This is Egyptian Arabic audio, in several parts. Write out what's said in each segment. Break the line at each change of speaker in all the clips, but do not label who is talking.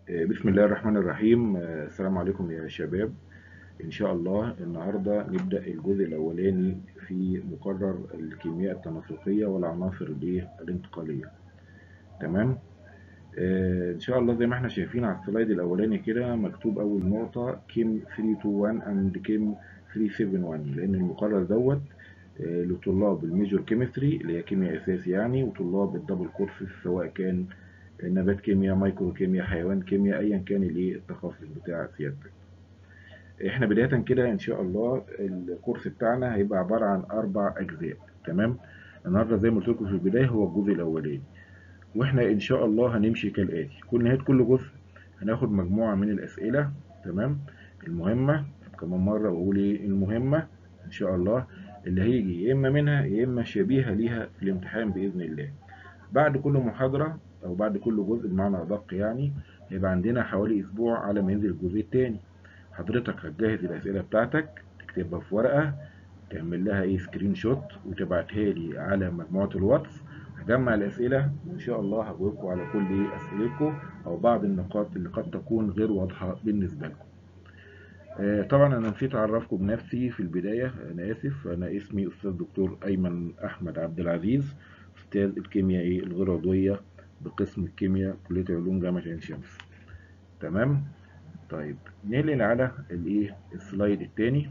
بسم الله الرحمن الرحيم السلام عليكم يا شباب إن شاء الله النهاردة نبدأ الجزء الأولاني في مقرر الكيمياء التناسقية والعناصر الانتقالية تمام آه، إن شاء الله زي ما احنا شايفين على السلايد الأولاني كده مكتوب أول نقطة كيم 321 and كيم 371 لأن المقرر دوت آه، لطلاب الميجور كيمستري اللي هي كيمياء أساسي يعني وطلاب الدبل كورسز سواء كان نبات كيمياء مايكرو كيمياء حيوان كيمياء ايا كان الايه التخصص بتاع سيادتك احنا بدايه كده ان شاء الله الكورس بتاعنا هيبقى عباره عن اربع اجزاء تمام النهارده زي ما قلت لكم في البدايه هو الجزء الاولاني واحنا ان شاء الله هنمشي كالاتي كل نهايه كل جزء هناخد مجموعه من الاسئله تمام المهمه كمان مره بقول ايه المهمه ان شاء الله اللي هيجي يا اما منها يا اما شبيهه ليها في الامتحان باذن الله بعد كل محاضره او بعد كل جزء بمعنى ادق يعني هيبقى عندنا حوالي اسبوع على ما ينزل الجزء التاني حضرتك هتجهز الاسئله بتاعتك تكتبها في ورقه تعمل لها ايه سكرين شوت وتبعتها لي على مجموعه الواتس هجمع الاسئله وان شاء الله هجاوبكم على كل ايه اسئلتكم او بعض النقاط اللي قد تكون غير واضحه بالنسبه لكم آه طبعا انا نسيت اعرفكم بنفسي في البدايه انا اسف انا اسمي استاذ دكتور ايمن احمد عبد العزيز استاذ الكيمياء الغير عضويه بقسم الكيمياء كلية علوم جامعة عين شمس تمام طيب ننقل على الايه السلايد التاني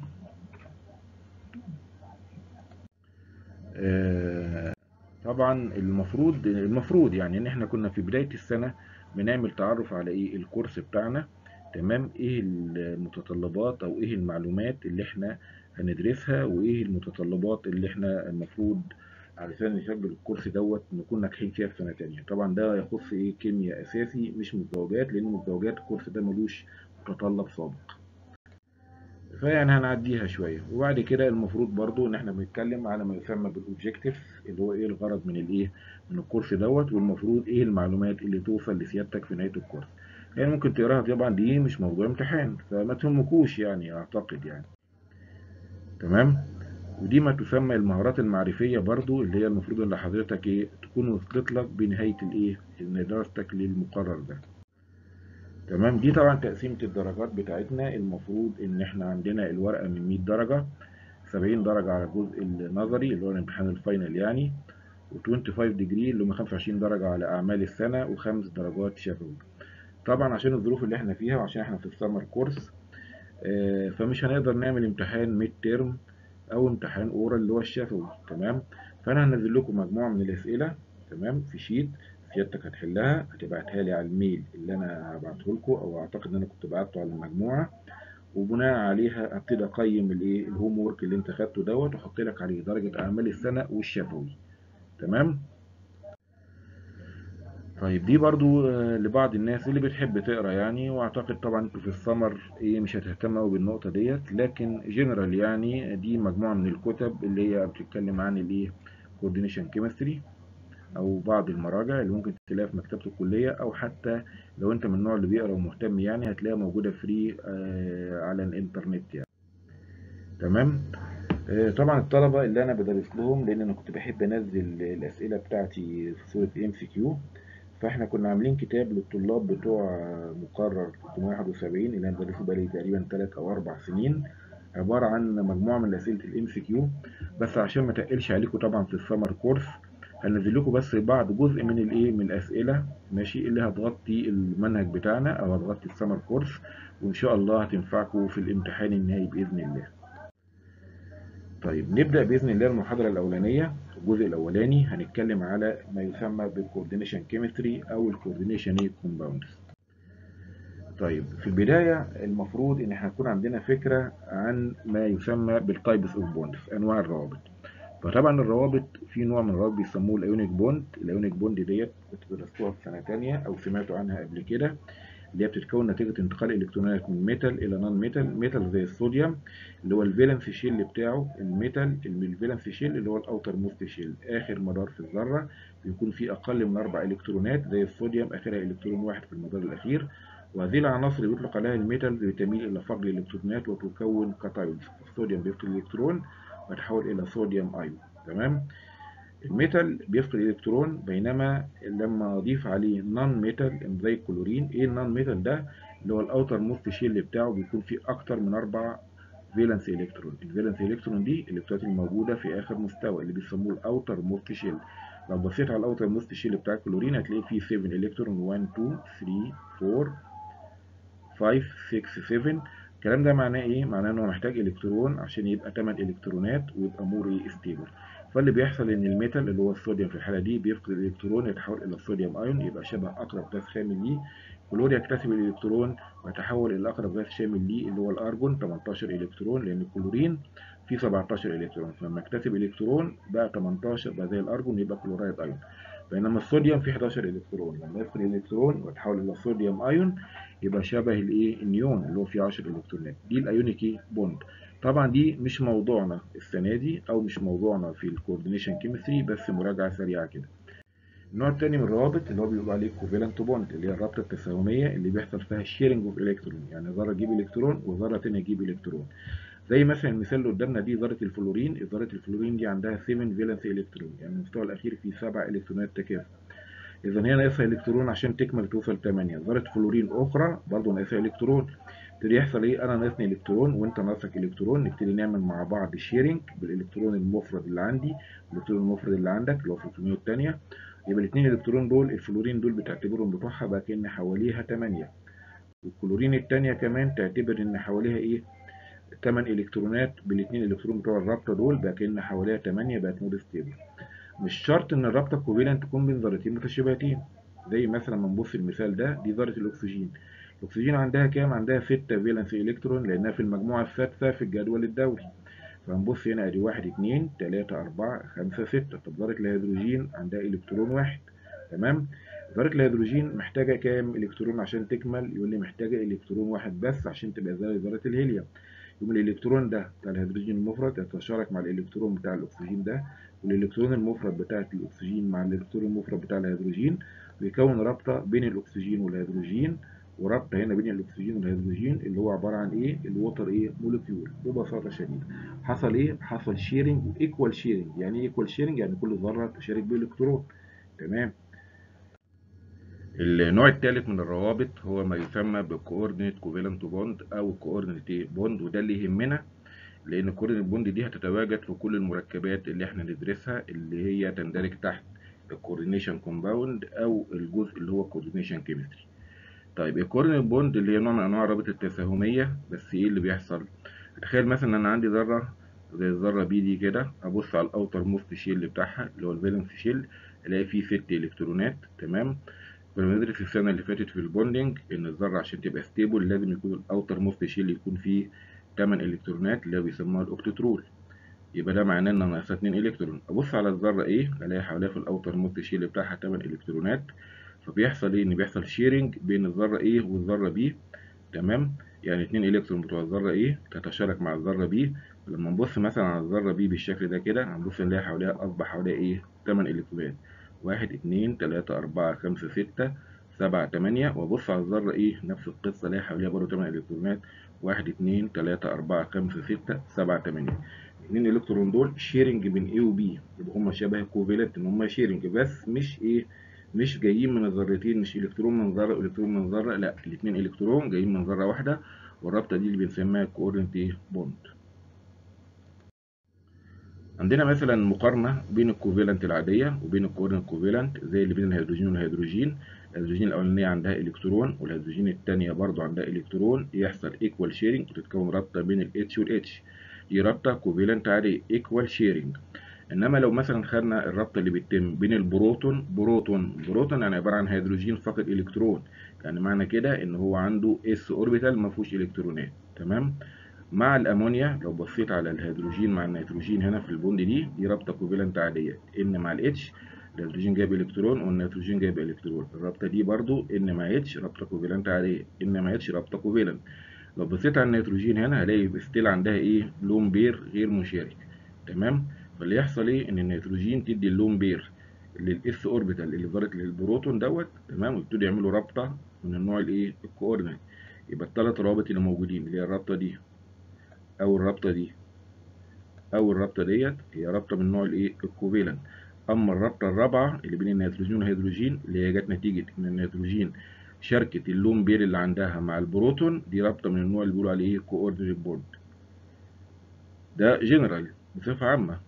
آه طبعا المفروض المفروض يعني ان احنا كنا في بداية السنة بنعمل تعرف على ايه الكورس بتاعنا تمام ايه المتطلبات او ايه المعلومات اللي احنا هندرسها وايه المتطلبات اللي احنا المفروض علشان نسجل الكورس دوت نكون ناجحين فيها في سنه تانية طبعا ده يخص ايه كيمياء اساسي مش مزدوجات لان مزدوجات الكورس ده ملوش متطلب سابق فيعني هنعديها شويه وبعد كده المفروض برضو ان احنا بنتكلم على ما يسمى بالاوبجكتيف اللي هو ايه الغرض من الايه من الكورس دوت والمفروض ايه المعلومات اللي توصل لسيادتك في نهايه الكورس يعني ممكن تقراها طبعا دي مش موضوع امتحان فما تهمكوش يعني اعتقد يعني تمام ودي ما تسمى المهارات المعرفية برضو اللي هي المفروض اللي حضرتك ايه تكون وصلت لك بنهاية الايه ان دراستك للمقرر ده تمام دي طبعا تقسيمة الدرجات بتاعتنا المفروض ان احنا عندنا الورقة من 100 درجة 70 درجة على الجزء النظري اللي هو الامتحان الفاينل يعني و25 ديجري اللي هم 25 درجة على أعمال السنة وخمس درجات شفوي طبعا عشان الظروف اللي احنا فيها وعشان احنا في السمر كورس آه فمش هنقدر نعمل امتحان ميد تيرم او امتحان اورال اللي هو الشفوي تمام فانا هنزل لكم مجموعه من الاسئله تمام في شيت سيادتك هتحلها هتبعتها لي على الميل اللي انا هبعته لكم او اعتقد ان انا كنت بعته على المجموعه وبناء عليها ابتدي اقيم الايه الهوم ورك اللي انت خدته دوت واحط لك عليه درجه اعمال السنه والشفوي تمام طيب دي برضو لبعض الناس اللي بتحب تقرا يعني واعتقد طبعا انتوا في السمر ايه مش هتهتموا قوي بالنقطه ديت لكن جنرال يعني دي مجموعه من الكتب اللي هي بتتكلم عن الايه كوردينيشن كيمستري او بعض المراجع اللي ممكن تلاقيها في مكتبه الكليه او حتى لو انت من النوع اللي بيقرا ومهتم يعني هتلاقيها موجوده فري آه على الانترنت يعني تمام آه طبعا الطلبه اللي انا بدرس لهم لان انا كنت بحب انزل الاسئله بتاعتي في صوره ام سي كيو فاحنا كنا عاملين كتاب للطلاب بتوع مقرر 371 اللي انا بدرسه بقالي تقريبا 3 او 4 سنين عباره عن مجموعه من اسئله الام سي كيو بس عشان ما تقلش عليكم طبعا في السمر كورس هنزل لكم بس بعض جزء من الايه من الاسئله ماشي اللي هتغطي المنهج بتاعنا او هتغطي السمر كورس وان شاء الله هتنفعكم في الامتحان النهائي باذن الله طيب نبدا باذن الله المحاضره الاولانيه الجزء الاولاني هنتكلم على ما يسمى بالكوردينيشن كيمستري او الكوردينيشن كومباوندز طيب في البدايه المفروض ان احنا يكون عندنا فكره عن ما يسمى بالتايبس اوف بوندز انواع الروابط فطبعا الروابط في نوع من الروابط بيسموه الايونيك بوند الايونيك بوند ديت كنت درستوها في سنه ثانيه او سمعتوا عنها قبل كده اللي هي بتتكون نتيجة انتقال الإلكترونات من ميتال إلى نون ميتال ميتال زي الصوديوم اللي هو الفالنس شيل بتاعه الميتال الفالنس شيل اللي هو الأوتر موست شيل آخر مدار في الذرة بيكون فيه أقل من أربع إلكترونات زي الصوديوم آخرها إلكترون واحد في المدار الأخير وهذه العناصر اللي بيطلق عليها الميتال بتميل إلى فقد الإلكترونات وتكون كاتايونز الصوديوم بيفقد الإلكترون ويتحول إلى صوديوم أيون تمام الميتال بيفقد الكترون بينما لما اضيف عليه نون ميتال زي الكلورين ايه النون ميتال ده اللي هو الاوتر موست شيل بتاعه بيكون فيه اكتر من اربع فالنس الكترون الفالنس الكترون دي الالكترونات الموجوده في اخر مستوى اللي بيسموه الاوتر موست شيل لو بصيت على الاوتر موست شيل بتاع الكلورين هتلاقي فيه 7 الكترون 1 2 3 4 5 6 7 الكلام ده معناه ايه معناه انه محتاج الكترون عشان يبقى 8 الكترونات ويبقى مور ايه ستيبل فاللي بيحصل ان الميتال اللي هو الصوديوم في الحاله دي بيفقد الالكترون يتحول الى الصوديوم ايون يبقى شبه اقرب غاز خامل ليه كلور يكتسب الالكترون ويتحول الى اقرب غاز شامل ليه اللي هو الارجون 18 الكترون لان الكلورين فيه 17 الكترون فلما يكتسب الكترون بقى 18 بقى زي الارجون يبقى كلورايد ايون بينما الصوديوم فيه 11 الكترون لما يفقد الالكترون ويتحول الى صوديوم ايون يبقى شبه الايه النيون اللي هو فيه 10 الكترونات دي الايونيكي بوند طبعا دي مش موضوعنا السنه دي او مش موضوعنا في الكوردينيشن كيمستري بس مراجعه سريعه كده النوع الثاني من الروابط اللي هو بيقول عليه كوفالنت بوند اللي هي الرابطه التساهميه اللي بيحصل فيها الشيرنج اوف الكترون يعني ذره تجيب الكترون وذره ثانيه تجيب الكترون زي مثلا المثال اللي قدامنا دي ذره الفلورين ذره الفلورين دي عندها 7 فالنس الكترون يعني المستوى الاخير فيه 7 الكترونات تكافؤ اذا هي ناقصها الكترون عشان تكمل توصل 8 ذره فلورين اخرى برضه ناقصها الكترون يبتدي يحصل ايه انا ناقصني الكترون وانت ناقصك الكترون نبتدي نعمل مع بعض شيرنج بالالكترون المفرد اللي عندي والالكترون المفرد اللي عندك اللي هو في الكميه الثانيه يبقى الاثنين الكترون دول الفلورين دول بتعتبرهم بتوعها بقى كان حواليها 8 والكلورين الثانيه كمان تعتبر ان حواليها ايه 8 الكترونات بالاثنين الكترون بتوع الرابطه دول بقى كان حواليها 8 بقت مود ستيبل مش شرط ان الرابطه الكوفالنت تكون بين ذرتين متشابهتين زي مثلا لما نبص المثال ده دي ذره الاكسجين الاكسجين عندها كام عندها 6 فالنس الكترون لانها في المجموعه السادسه في الجدول الدوري فهنبص هنا ادي 1 2 3 4 5 6 طب ذره الهيدروجين عندها الكترون واحد تمام ذره الهيدروجين محتاجه كام الكترون عشان تكمل يقول لي محتاجه الكترون واحد بس عشان تبقى زي ذره الهيليوم يقوم الالكترون ده بتاع الهيدروجين المفرد يتشارك مع الالكترون بتاع الاكسجين ده والالكترون المفرد بتاع الاكسجين مع الالكترون المفرد بتاع الهيدروجين بيكون رابطه بين الاكسجين والهيدروجين ورابطه هنا بين الاكسجين والهيدروجين اللي هو عباره عن ايه الوتر ايه مولكيول ببساطه شديده حصل ايه حصل شيرنج وايكوال شيرنج يعني ايه ايكوال شيرنج يعني كل ذره تشارك بالكترون تمام النوع الثالث من الروابط هو ما يسمى بالكوردينيت كوفالنت بوند او الكوردينيت بوند وده اللي يهمنا لان الكوردينيت بوند دي هتتواجد في كل المركبات اللي احنا ندرسها اللي هي تندرج تحت الكوردينيشن كومباوند او الجزء اللي هو كوردينيشن كيمستري طيب الكوردينيت بوند اللي هي نوع من انواع الرابط التساهميه بس ايه اللي بيحصل تخيل مثلا انا عندي ذره زي الذره بي دي كده ابص على الاوتر موست شيل بتاعها اللي هو الفالنس شيل الاقي فيه ست الكترونات تمام كنا بندرس السنه اللي فاتت في البوندنج ان الذره عشان تبقى ستيبل لازم يكون الاوتر موست شيل يكون فيه 8 الكترونات اللي بيسموها الاوكتترول يبقى ده معناه ان ناقصها 2 الكترون ابص على الذره ايه الاقي حواليها في الاوتر موست شيل بتاعها 8 الكترونات فبيحصل ايه ان بيحصل شيرنج بين الذره ايه والذره بي تمام يعني 2 الكترون بتوع الذره ايه تتشارك مع الذره بي لما نبص مثلا على الذره بي بالشكل ده كده هنبص نلاقي حواليها اصبح حواليها ايه 8 الكترونات واحد اتنين تلاتة أربعة خمسة ستة سبعة تمانية وأبص على الذرة إيه نفس القصة ألاقي حواليها برضه تمن إلكترونات واحد اتنين تلاتة أربعة خمسة ستة سبعة تمانية اتنين إلكترون دول شيرنج بين A و B يبقى هما شبه كوفالنت إن هما شيرنج بس مش إيه مش جايين من الذرتين مش إلكترون من ذرة وإلكترون من ذرة لا الاتنين إلكترون جايين من ذرة واحدة والرابطة دي اللي بنسميها كوردينت بوند عندنا مثلا مقارنة بين الكوفالنت العادية وبين الكوردينت كوفالنت زي اللي بين الهيدروجين والهيدروجين الهيدروجين الأولانية عندها إلكترون والهيدروجين التانية برضو عندها إلكترون يحصل إيكوال شيرنج وتتكون رابطة بين ال H وال H دي رابطة كوفالنت عادية إيكوال شيرنج إنما لو مثلا خدنا الرابطة اللي بتتم بين البروتون بروتون بروتون يعني عبارة عن هيدروجين فقط إلكترون يعني معنى كده إن هو عنده S أوربيتال ما فيهوش إلكترونات تمام مع الامونيا لو بصيت على الهيدروجين مع النيتروجين هنا في البوند دي دي رابطه كوفالنت عاديه ان مع الاتش الهيدروجين جايب الكترون والنيتروجين جايب الكترون الرابطه دي برضو ان مع اتش رابطه كوفالنت عاديه ان مع اتش رابطه كوفالنت لو بصيت على النيتروجين هنا هلاقي ستيل عندها ايه لون بير غير مشارك تمام فاللي يحصل ايه ان النيتروجين تدي اللون بير للاس اوربيتال اللي ظهرت للبروتون دوت تمام ويبتدوا يعملوا رابطه من النوع الايه الكوردينيت يبقى الثلاث روابط اللي موجودين اللي هي الرابطه دي او الرابطه دي او الرابطه ديت هي رابطه من نوع الايه الكوفالنت اما الرابطه الرابعه اللي بين النيتروجين والهيدروجين اللي هي جت نتيجه ان النيتروجين شركه اللون بير اللي عندها مع البروتون دي رابطه من النوع اللي بيقولوا عليه كوردينيت بوند ده جنرال بصفه عامه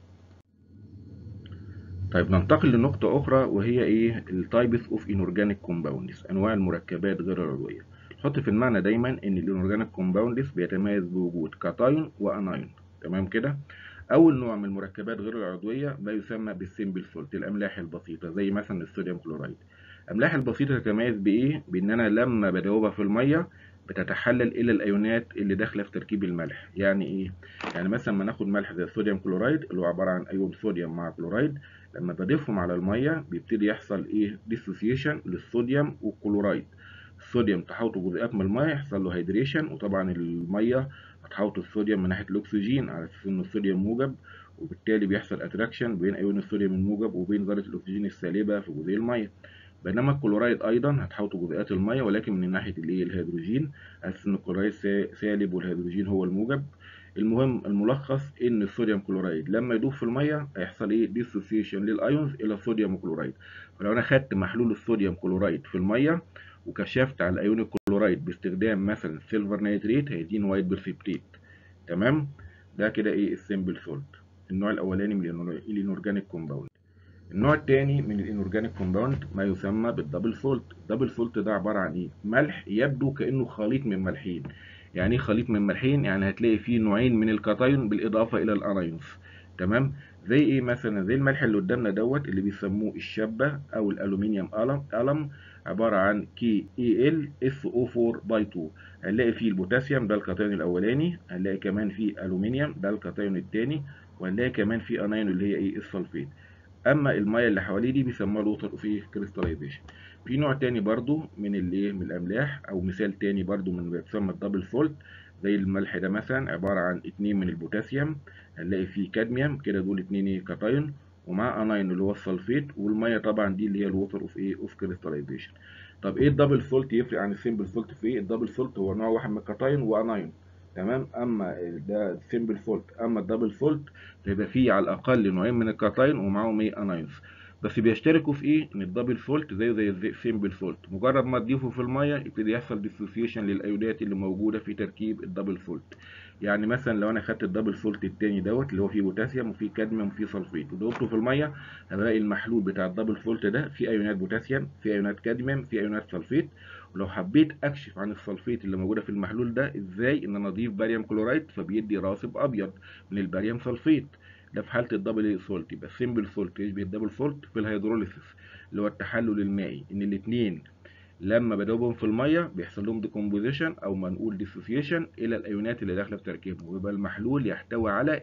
طيب ننتقل لنقطة أخرى وهي إيه التايبس أوف انورجانيك كومباوندز أنواع المركبات غير العضوية حط في المعنى دايما إن الانورجانيك كومباوندز بيتميز بوجود كاتايون وأنايون تمام كده أول نوع من المركبات غير العضوية ما يسمى بالسيمبل سولت الأملاح البسيطة زي مثلا الصوديوم كلورايد الأملاح البسيطة تتميز بإيه؟ بإن أنا لما بدوبها في المية بتتحلل إلى الأيونات اللي داخلة في تركيب الملح يعني إيه؟ يعني مثلا ما ناخد ملح زي الصوديوم كلورايد اللي هو عبارة عن أيون صوديوم مع كلورايد لما بضيفهم على المية بيبتدي يحصل إيه؟ ديسوسيشن للصوديوم والكلورايد الصوديوم تحوطه جزيئات من المية يحصل له هيدريشن وطبعا المية هتحوط الصوديوم من ناحية الأكسجين على أساس إن الصوديوم موجب وبالتالي بيحصل اتراكشن بين أيون الصوديوم الموجب وبين ذرة الأكسجين السالبة في جزيء المية بينما الكلورايد ايضا هتحوطه جزيئات الميه ولكن من ناحيه الايه الهيدروجين اساس ان الكلورايد سالب والهيدروجين هو الموجب المهم الملخص ان الصوديوم كلورايد لما يدوب في الميه هيحصل ايه ديسوسيشن للايونز الى صوديوم كلورايد فلو انا خدت محلول الصوديوم كلورايد في الميه وكشفت على ايون الكلورايد باستخدام مثلا سيلفر نيتريت هيديني وايت برسبتيت تمام ده كده ايه السيمبل سولت النوع الاولاني من الانورجانيك كومباوند النوع الثاني من الانورجانيك كومباوند ما يسمى بالدبل سولت الدبل سولت ده عباره عن ايه ملح يبدو كانه خليط من ملحين يعني ايه خليط من ملحين يعني هتلاقي فيه نوعين من الكاتايون بالاضافه الى الانايونز تمام زي ايه مثلا زي الملح اللي قدامنا دوت اللي بيسموه الشبه او الالومنيوم الم الم عباره عن كي اي ال اس او 4 باي 2 هنلاقي فيه البوتاسيوم ده الكاتايون الاولاني هنلاقي كمان فيه الومنيوم ده الكاتايون الثاني وهنلاقي كمان فيه انايون اللي هي ايه السلفيت اما الميه اللي حواليه دي بيسموها الوتر اوف ايه كريستاليزيشن في نوع تاني برضو من الايه من الاملاح او مثال تاني برضو من بيتسمى الدبل سولت زي الملح ده مثلا عباره عن اتنين من البوتاسيوم هنلاقي فيه كادميوم كده دول اتنين ايه كاتايون ومع اناين اللي هو السلفيت والميه طبعا دي اللي هي الوتر اوف ايه اوف كريستاليزيشن طب ايه الدبل سولت يفرق عن السيمبل سولت في ايه الدبل سولت هو نوع واحد من الكاتايون واناين تمام اما ده سيمبل سولت اما الدبل سولت بيبقى فيه على الاقل نوعين من الكاتاين ومعاهم ايه اناينز بس بيشتركوا في ايه ان الدبل سولت زيه زي السيمبل سولت مجرد ما تضيفه في الميه يبتدي يحصل ديسوسيشن للايودات اللي موجوده في تركيب الدبل سولت يعني مثلا لو انا خدت الدبل سولت التاني دوت اللي هو فيه بوتاسيوم وفيه كادميوم وفيه سلفيت وضفته في الميه هلاقي المحلول بتاع الدبل سولت ده فيه ايونات بوتاسيوم فيه ايونات كادميوم فيه ايونات سلفيت ولو حبيت اكشف عن السلفيت اللي موجوده في المحلول ده ازاي ان انا اضيف باريوم كلورايد فبيدي راسب ابيض من الباريوم سلفيت ده في حاله الدبل سولت يبقى السيمبل سولت يشبه الدبل سولت في الهيدروليسيس اللي هو التحلل المائي ان الاثنين لما بدوبهم في الميه بيحصل لهم ديكومبوزيشن او ما نقول ديسوسيشن الى الايونات اللي داخله في تركيبهم ويبقى المحلول يحتوي على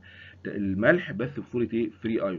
الملح بس بصوره ايه فري ايونز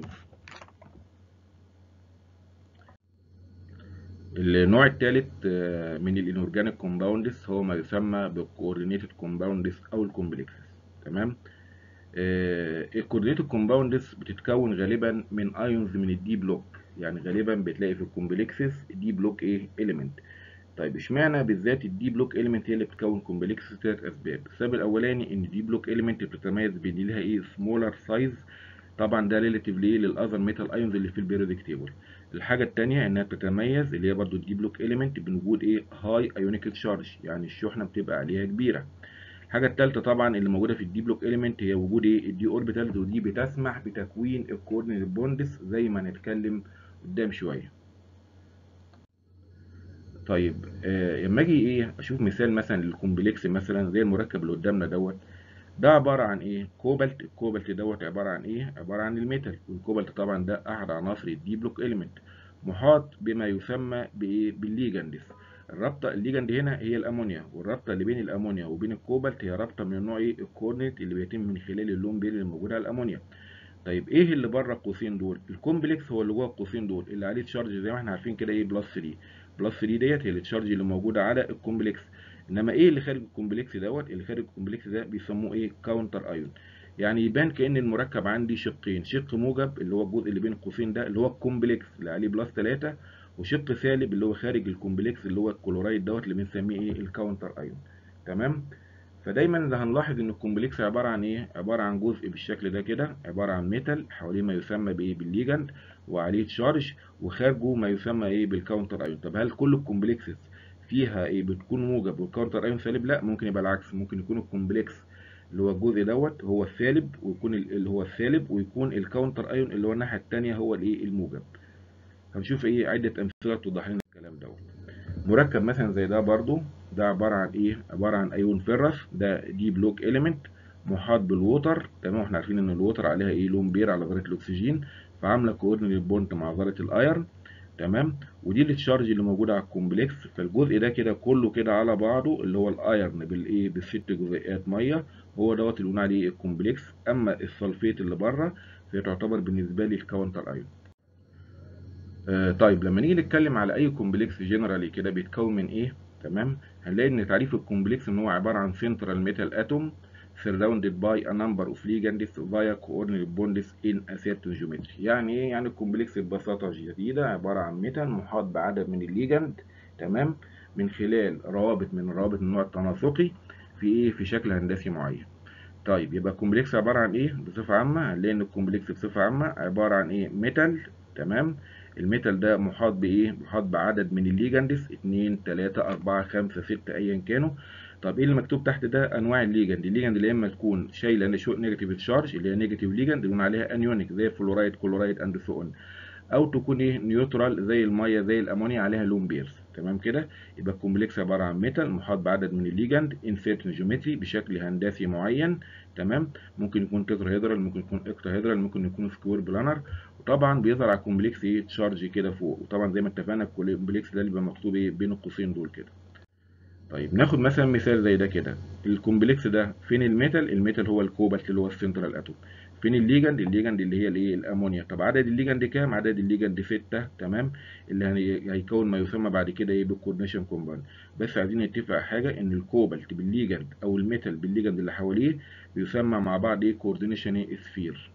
النوع الثالث من الانورجانيك كومباوندز هو ما يسمى بالكوردينيتد كومباوندز او الكومبلكسز تمام الكوردينيتد كومباوندز بتتكون غالبا من ايونز من الدي بلوك يعني غالبا بتلاقي في الكومبلكسز دي بلوك ايه اليمنت طيب اشمعنى بالذات الدي بلوك اليمنت هي اللي بتكون كومبلكس ثلاث اسباب السبب الاولاني ان الدي بلوك اليمنت بتتميز بان لها ايه سمولر سايز طبعا ده ريليتيف ليه للاذر ميتال ايونز اللي في البيريودك تيبل الحاجه الثانيه انها بتتميز اللي هي برضو الدي بلوك اليمنت بوجود ايه هاي ايونيك تشارج يعني الشحنه بتبقى عليها كبيره الحاجه الثالثه طبعا اللي موجوده في الدي بلوك اليمنت هي وجود ايه الدي اوربيتالز ودي بتسمح بتكوين الكوردينيت بوندز زي ما هنتكلم قدام شويه طيب آه لما اجي ايه اشوف مثال مثلا للكومبلكس مثلا زي المركب اللي قدامنا دوت ده عباره عن ايه كوبالت الكوبالت دوت عباره عن ايه عباره عن الميتال والكوبالت طبعا ده احد عناصر الدي بلوك اليمنت محاط بما يسمى بايه بالليجندز الرابطه الليجند هنا هي الامونيا والرابطه اللي بين الامونيا وبين الكوبالت هي رابطه من النوع ايه الكورنيت اللي بيتم من خلال اللون بير اللي موجود على الامونيا طيب ايه اللي بره القوسين دول الكومبلكس هو اللي جوه القوسين دول اللي عليه تشارج زي ما احنا عارفين كده ايه بلس 3 بلس 3 ديت هي التشارج اللي موجوده على الكومبلكس انما ايه اللي خارج الكومبلكس دوت اللي خارج الكومبلكس ده بيسموه ايه كاونتر ايون يعني يبان كان المركب عندي شقين شق موجب اللي هو الجزء اللي بين القوسين ده اللي هو الكومبلكس اللي عليه بلس 3 وشق سالب اللي هو خارج الكومبلكس اللي هو الكلورايد دوت اللي بنسميه ايه الكاونتر ايون تمام فدايما اللي هنلاحظ ان الكومبلكس عباره عن ايه عباره عن جزء بالشكل ده كده عباره عن ميتال حواليه ما يسمى بايه بالليجند وعليه تشارج وخارجه ما يسمى ايه بالكاونتر ايون طب هل كل الكومبلكسز فيها ايه بتكون موجب والكاونتر ايون سالب لا ممكن يبقى العكس ممكن يكون الكومبلكس اللي هو الجزء دوت هو السالب ويكون اللي هو السالب ويكون الكاونتر ايون اللي هو الناحيه الثانيه هو الايه الموجب هنشوف ايه عده امثله توضح لنا الكلام دوت مركب مثلا زي ده برضو ده عباره عن ايه عباره عن ايون فيرس ده دي بلوك اليمنت محاط بالووتر تمام احنا عارفين ان الووتر عليها ايه لون بير على ذره الاكسجين فعامله كوردينيت بونت مع ذره الايرن تمام ودي التشارج اللي موجوده على الكومبلكس فالجزء ده كده كله كده على بعضه اللي هو الايرن بالايه بالست جزيئات ميه هو دوت اللي قلنا عليه الكومبلكس اما السلفيت اللي بره فهي تعتبر بالنسبه لي الكاونتر ايون آه طيب لما نيجي نتكلم على اي كومبلكس جنرالي كده بيتكون من ايه تمام هنلاقي ان تعريف الكومبلكس ان هو عباره عن سنترال ميتال اتوم surrounded by a number of ligands via coordinate bonds in a certain geometry يعني ايه يعني الكومبلكس ببساطه شديده عباره عن ميتال محاط بعدد من الليجند تمام من خلال روابط من روابط النوع التناسقي في ايه في شكل هندسي معين طيب يبقى الكومبلكس عباره عن ايه بصفه عامه هنلاقي ان الكومبلكس بصفه عامه عباره عن ايه ميتال تمام الميتال ده محاط بايه محاط بعدد من الليجندز 2 3 4 5 6 ايا كانوا طب ايه اللي مكتوب تحت ده انواع الليجند الليجند اللي اما تكون شايله نيجاتيف تشارج اللي هي نيجاتيف ليجند بنقول عليها انيونيك زي الفلورايد كلورايد اند سو اون او تكون ايه نيوترال زي الميه زي الامونيا عليها لون بيرز تمام كده يبقى الكومبلكس عباره عن ميتال محاط بعدد من الليجند ان سيرتن جيومتري بشكل هندسي معين تمام ممكن يكون تتراهيدرال ممكن يكون اكتاهيدرال ممكن يكون سكوير بلانر وطبعا بيظهر على الكومبلكس ايه تشارج كده فوق وطبعا زي ما اتفقنا الكومبلكس ده اللي بيبقى مكتوب ايه بين القوسين دول كده طيب ناخد مثلا مثال زي ده كده الكومبلكس ده فين الميتال الميتال هو الكوبالت اللي هو السنترال اتوم فين الليجند الليجند اللي هي الايه الامونيا طب عدد الليجند كام عدد الليجند 6 تمام اللي هيكون ما يسمى بعد كده ايه بالكوردينيشن كومباوند بس عايزين نتفق على حاجه ان الكوبالت بالليجند او الميتال بالليجند اللي حواليه بيسمى مع بعض ايه كوردينيشن ايه سفير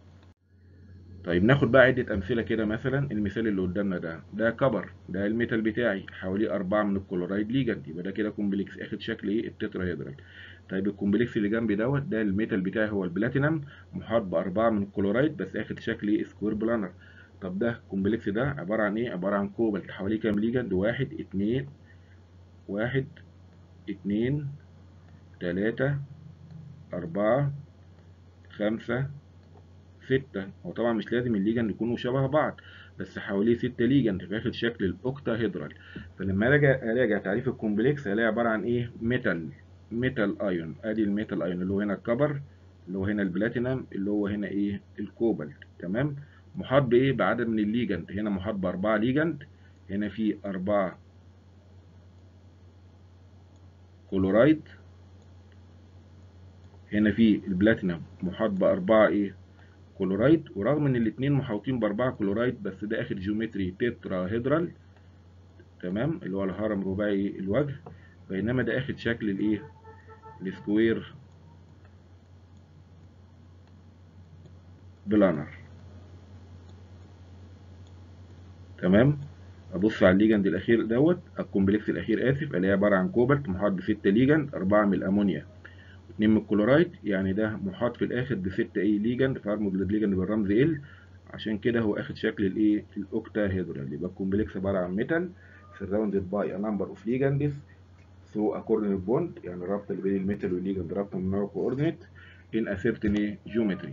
طيب ناخد بقى عدة أمثلة كده مثلا المثال اللي قدامنا ده ده كبر ده الميتال بتاعي حواليه أربعة من الكلورايد ليجند يبقى ده كده كومبلكس آخد شكل إيه التتراهيدرال طيب الكومبلكس اللي جنبي دوت ده الميتال بتاعي هو البلاتينم محاط بأربعة من الكلورايد بس آخد شكل إيه سكوير بلانر طب ده الكومبلكس ده عبارة عن إيه عبارة عن كوبالت حواليه كام ليجند واحد اتنين واحد اتنين تلاتة أربعة خمسة ستة هو طبعا مش لازم الليجند يكونوا شبه بعض بس حواليه ستة ليجند فياخد شكل الاوكتاهيدرال فلما اراجع اراجع تعريف الكومبلكس هلاقي عبارة عن ايه ميتال ميتال ايون ادي الميتال ايون اللي هو هنا الكبر اللي هو هنا البلاتينم اللي هو هنا ايه الكوبالت تمام محاط بايه بعدد من الليجند هنا محاط باربعة ليجند هنا في اربعة كلورايد هنا في البلاتينم محاط باربعة ايه كلورايد ورغم ان الاثنين محاوطين باربعه كلورايد بس ده اخد جيومتري تتراهيدرال تمام اللي هو الهرم رباعي الوجه بينما ده اخد شكل الايه السكوير بلانر تمام ابص على الليجند الاخير دوت الكومبلكس الاخير اسف اللي هي عباره عن كوبالت محاط بستة ليجند اربعه من الامونيا اتنين من الكلورايد يعني ده محاط في الاخر بستة ايه ليجند فارمود ليجند بالرمز ال عشان كده هو اخد شكل الايه الاوكتاهيدرال يبقى الكومبلكس عباره عن ميتال surrounded by a number of ligands through a coordinate bond يعني رابطه اللي بين الميتال والليجند رابطه من نوع كوردينيت in a certain geometry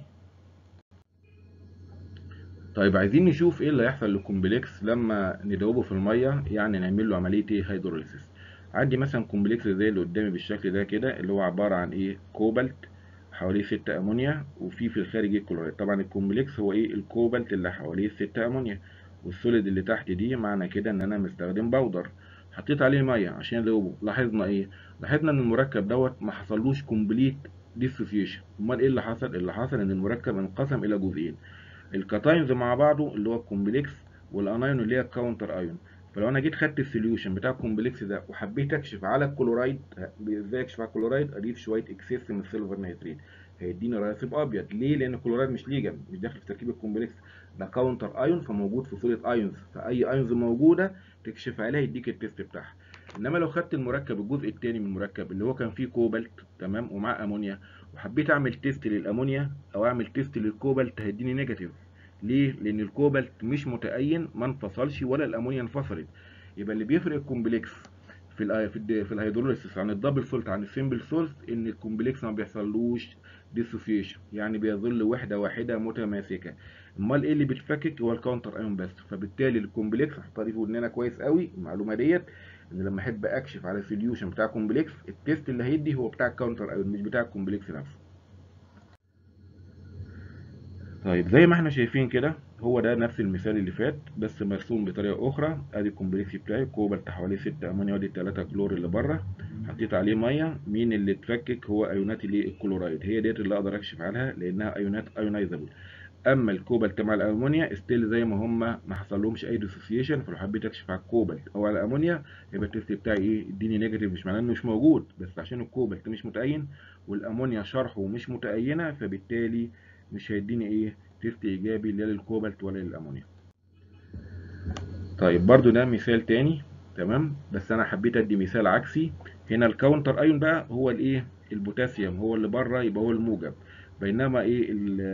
طيب عايزين نشوف ايه اللي هيحصل للكومبلكس لما ندوبه في الميه يعني نعمل له عمليه ايه هيدروليسيس عندي مثلا كومبلكس زي اللي قدامي بالشكل ده كده اللي هو عباره عن ايه كوبالت حواليه ستة امونيا وفي في الخارج الكلورايد طبعا الكومبلكس هو ايه الكوبالت اللي حواليه ستة امونيا والسوليد اللي تحت دي معنى كده ان انا مستخدم باودر حطيت عليه ميه عشان ادوبه لاحظنا ايه لاحظنا ان المركب دوت ما حصلوش كومبليت ديسوسيشن امال ايه اللي حصل اللي حصل ان المركب انقسم الى جزئين الكاتاينز مع بعضه اللي هو الكومبلكس والانايون اللي هي الكاونتر ايون فلو انا جيت خدت السوليوشن بتاع الكومبلكس ده وحبيت اكشف على الكلورايد ازاي اكشف على الكلورايد اضيف شويه اكسس من السيلفر نيتريت هيديني راسب ابيض ليه لان الكلورايد مش ليجن مش داخل في تركيب الكومبلكس ده كاونتر ايون فموجود في صوره ايونز فاي ايونز موجوده تكشف عليها يديك التيست بتاعها انما لو خدت المركب الجزء الثاني من المركب اللي هو كان فيه كوبالت تمام ومعاه امونيا وحبيت اعمل تيست للامونيا او اعمل تيست للكوبالت هيديني نيجاتيف ليه لان الكوبالت مش متأين ما انفصلش ولا الامونيا انفصلت يبقى اللي بيفرق الكومبلكس في ال في ال في الهيدروليسيس عن الدبل سولت عن السمبل سولت ان الكومبلكس ما بيحصلوش ديسوسيشن يعني بيظل وحده واحده متماسكه امال ايه اللي بيتفكك هو الكاونتر ايون بس فبالتالي الكومبلكس هحطها في ودننا كويس قوي المعلومه ديت ان لما احب اكشف على سوليوشن بتاع كومبلكس التيست اللي هيدي هو بتاع الكاونتر ايون مش بتاع الكومبلكس نفسه طيب زي ما احنا شايفين كده هو ده نفس المثال اللي فات بس مرسوم بطريقه اخرى ادي الكومبلكس بتاعي كوبالت حوالي 6 امونيا وادي 3 كلور اللي بره حطيت عليه ميه مين اللي اتفكك هو ايونات اللي الكلورايد هي ديت اللي اقدر اكشف عنها لانها ايونات ايونايزابل اما الكوبالت مع الامونيا ستيل زي ما هم ما حصلهمش اي ديسوسيشن فلو حبيت اكشف على الكوبالت او على الامونيا يبقى التيست بتاعي ايه اديني نيجاتيف مش معناه انه مش موجود بس عشان الكوبالت مش متأين والامونيا شرحه مش متأينه فبالتالي مش هيديني ايه تيست ايجابي لا للكوبالت ولا للامونيا طيب برضو ده مثال تاني تمام بس انا حبيت ادي مثال عكسي هنا الكاونتر ايون بقى هو الايه البوتاسيوم هو اللي بره يبقى هو الموجب بينما ايه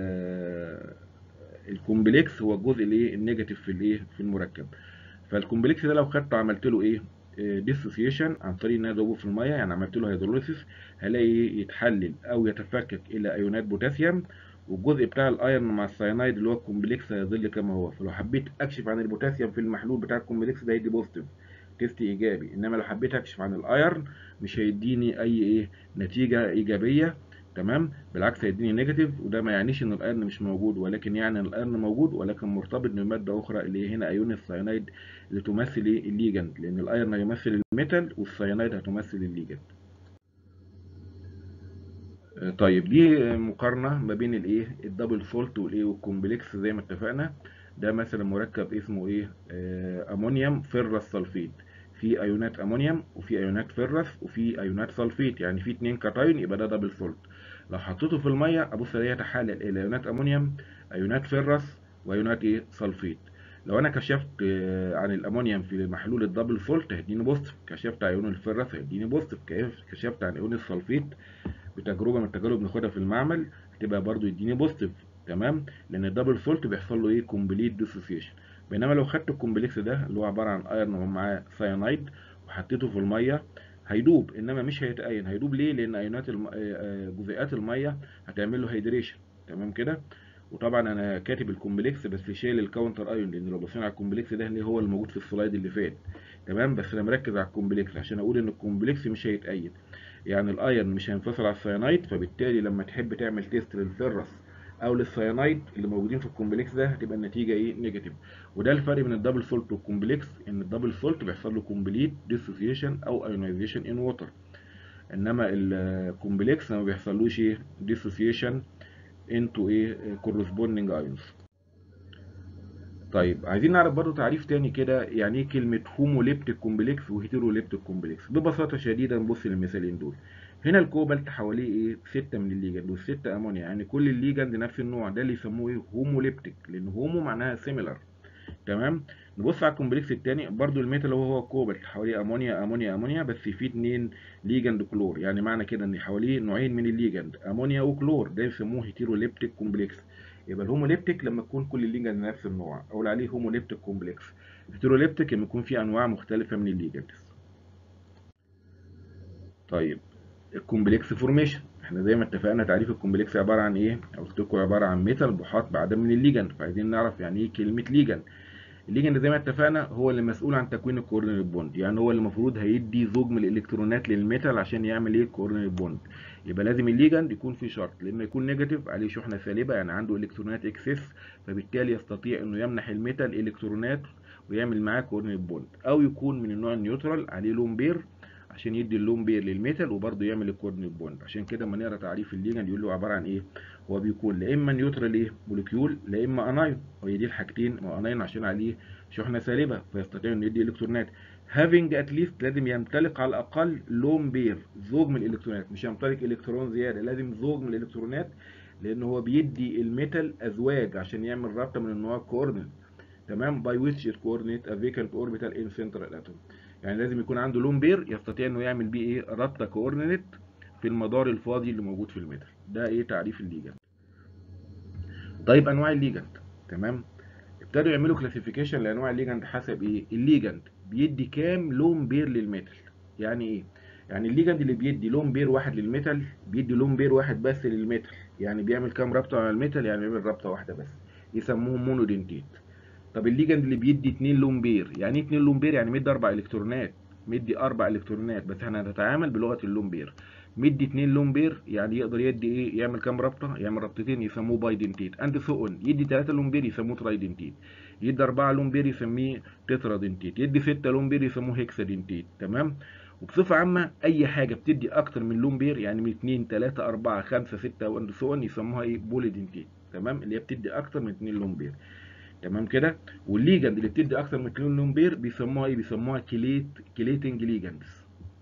الكومبلكس هو الجزء الايه النيجاتيف في الايه في المركب فالكومبلكس ده لو خدته عملت له ايه ديسوسيشن عن طريق ان انا اضربه في الميه يعني عملت له هيدروليسيس هلاقي يتحلل او يتفكك الى ايونات بوتاسيوم والجزء بتاع الايرن مع السيانايد اللي هو الكومبلكس هيظل كما هو فلو حبيت اكشف عن البوتاسيوم في المحلول بتاع الكومبلكس ده هيدي بوزيتيف تيست ايجابي انما لو حبيت اكشف عن الايرن مش هيديني اي ايه نتيجه ايجابيه تمام بالعكس هيديني نيجاتيف وده ما يعنيش ان الايرن مش موجود ولكن يعني ان الايرن موجود ولكن مرتبط بماده اخرى اللي هي هنا ايون السيانايد اللي تمثل ايه الليجند لان الايرن هيمثل الميتال والسيانايد هتمثل الليجند طيب دي مقارنة ما بين الايه الدبل سولت والايه والكومبلكس زي ما اتفقنا ده مثلا مركب اسمه ايه آه امونيوم فيرس سلفيت في ايونات امونيوم وفي ايونات فيرس وفي ايونات سلفيت يعني في اتنين كاتايون يبقى ده دبل سولت لو حطيته في الميه ابص الاقيها تحلل الى ايونات امونيوم ايونات فيرس وايونات ايه سلفيت لو انا كشفت آه عن الامونيوم في محلول الدبل سولت هيديني بوزيتيف كشفت عن ايون الفيرس هيديني بوزيتيف كشفت عن ايون السلفيت بتجربه من التجارب بناخدها في المعمل هتبقى برضو يديني بوزيتيف تمام لان الدبل سولت بيحصل له ايه كومبليت ديسوسيشن بينما لو خدت الكومبلكس ده اللي هو عباره عن ايرن ومعاه سيانايد وحطيته في الميه هيدوب انما مش هيتأين هيدوب ليه لان ايونات الم... جزيئات الميه هتعمل له هيدريشن تمام كده وطبعا انا كاتب الكومبلكس بس شايل الكاونتر ايون لان لو بصينا على الكومبلكس ده اللي هو اللي موجود في السلايد اللي فات تمام بس انا مركز على الكومبلكس عشان اقول ان الكومبلكس مش هيتأين يعني الايرن مش هينفصل على السيانايد فبالتالي لما تحب تعمل تيست للفرس او للسيانايد اللي موجودين في الكومبلكس ده هتبقى النتيجه ايه نيجاتيف وده الفرق بين الدبل سولت والكومبلكس ان الدبل سولت بيحصل له كومبليت ديسوسيشن او ايونايزيشن ان ووتر انما الكومبلكس ما بيحصلوش ايه ديسوسيشن انتو ايه كورسبوندنج ايونز طيب عايزين نعرف برضو تعريف تاني كده يعني ايه كلمة هوموليبتيك كومبلكس وهيتروليبتيك كومبلكس ببساطة شديدة نبص للمثالين دول هنا الكوبالت حواليه ايه 6 من الليجند والستة امونيا يعني كل الليجند نفس النوع ده اللي يسموه ايه هوموليبتيك لان هومو معناها سيميلر تمام نبص على الكومبلكس التاني برضو الميتال هو هو الكوبالت حواليه امونيا امونيا امونيا بس في اتنين ليجند كلور يعني معنى كده ان حواليه نوعين من الليجند امونيا وكلور ده يسموه هيتروليبتيك كومبلكس يبقى الهوموليبتيك لما تكون كل الليجند نفس النوع اقول عليه هوموليبتيك كومبلكس هيتروليبتيك لما يكون في انواع مختلفه من الليجندز طيب الكومبلكس فورميشن احنا زي ما اتفقنا تعريف الكومبلكس عباره عن ايه قلت لكم عباره عن ميتال محاط بعدد من الليجند فعايزين نعرف يعني ايه كلمه ليجند الليجند زي ما اتفقنا هو اللي مسؤول عن تكوين الكورنيت بوند يعني هو اللي المفروض هيدي زوج من الالكترونات للميتال عشان يعمل ايه الكورنيت بوند يبقى لازم الليجند يكون فيه شرط لما يكون نيجاتيف عليه شحنه سالبه يعني عنده الكترونات اكسس فبالتالي يستطيع انه يمنح الميتال الكترونات ويعمل معاه كورنيت بوند او يكون من النوع النيوترال عليه لون بير عشان يدي اللون بير للميتال وبرضه يعمل الكورنيت بوند عشان كده لما نقرا تعريف الليجند يقول له عباره عن ايه هو بيكون لا اما نيوترال ايه موليكيول لا اما انايون وهي دي الحاجتين ما انايون عشان عليه شحنه سالبه فيستطيع انه يدي الكترونات having at least لازم يمتلك على الاقل لون بير زوج من الالكترونات مش يمتلك الكترون زياده لازم زوج من الالكترونات لان هو بيدي الميتال ازواج عشان يعمل رابطه من النوع كورنيت تمام باي ويتش كوردينيت ا فيكانت اوربيتال ان سنترال اتوم يعني لازم يكون عنده لون بير يستطيع انه يعمل بيه ايه رابطه كوردينيت في المدار الفاضي اللي موجود في الميتال ده ايه تعريف الليجند طيب انواع الليجند تمام ابتدوا يعملوا كلاسيفيكيشن لانواع الليجند حسب ايه الليجند بيدي كام لون بير للميتال يعني ايه يعني الليجند اللي بيدي لون بير واحد للميتال بيدي لون بير واحد بس للميتال يعني بيعمل كام رابطه على الميتال يعني بيعمل رابطه واحده بس يسموهم مونودنتيت طب الليجند اللي بيدي اتنين لون بير يعني ايه اتنين لون بير يعني مدي اربع الكترونات مدي اربع الكترونات بس احنا هنتعامل بلغه اللون بير مدي اتنين لون بير يعني يقدر يدي ايه يعمل كام رابطه يعمل رابطتين يسموه بايدنتيت اند سو اون يدي ثلاثه لون بير يسموه ترايدنتيت يدي اربعه لون بير يسميه تترادنتيت يدي سته لون بير يسموه هيكسادنتيت تمام وبصفه عامه اي حاجه بتدي اكتر من لون بير يعني من 2 3 4 5 6 واند سو اون يسموها ايه بوليدنتيت تمام اللي هي بتدي اكتر من 2 لون بير تمام كده والليجند اللي بتدي اكتر من 2 لون بير بيسموها ايه بيسموها كليت كليتنج ليجندز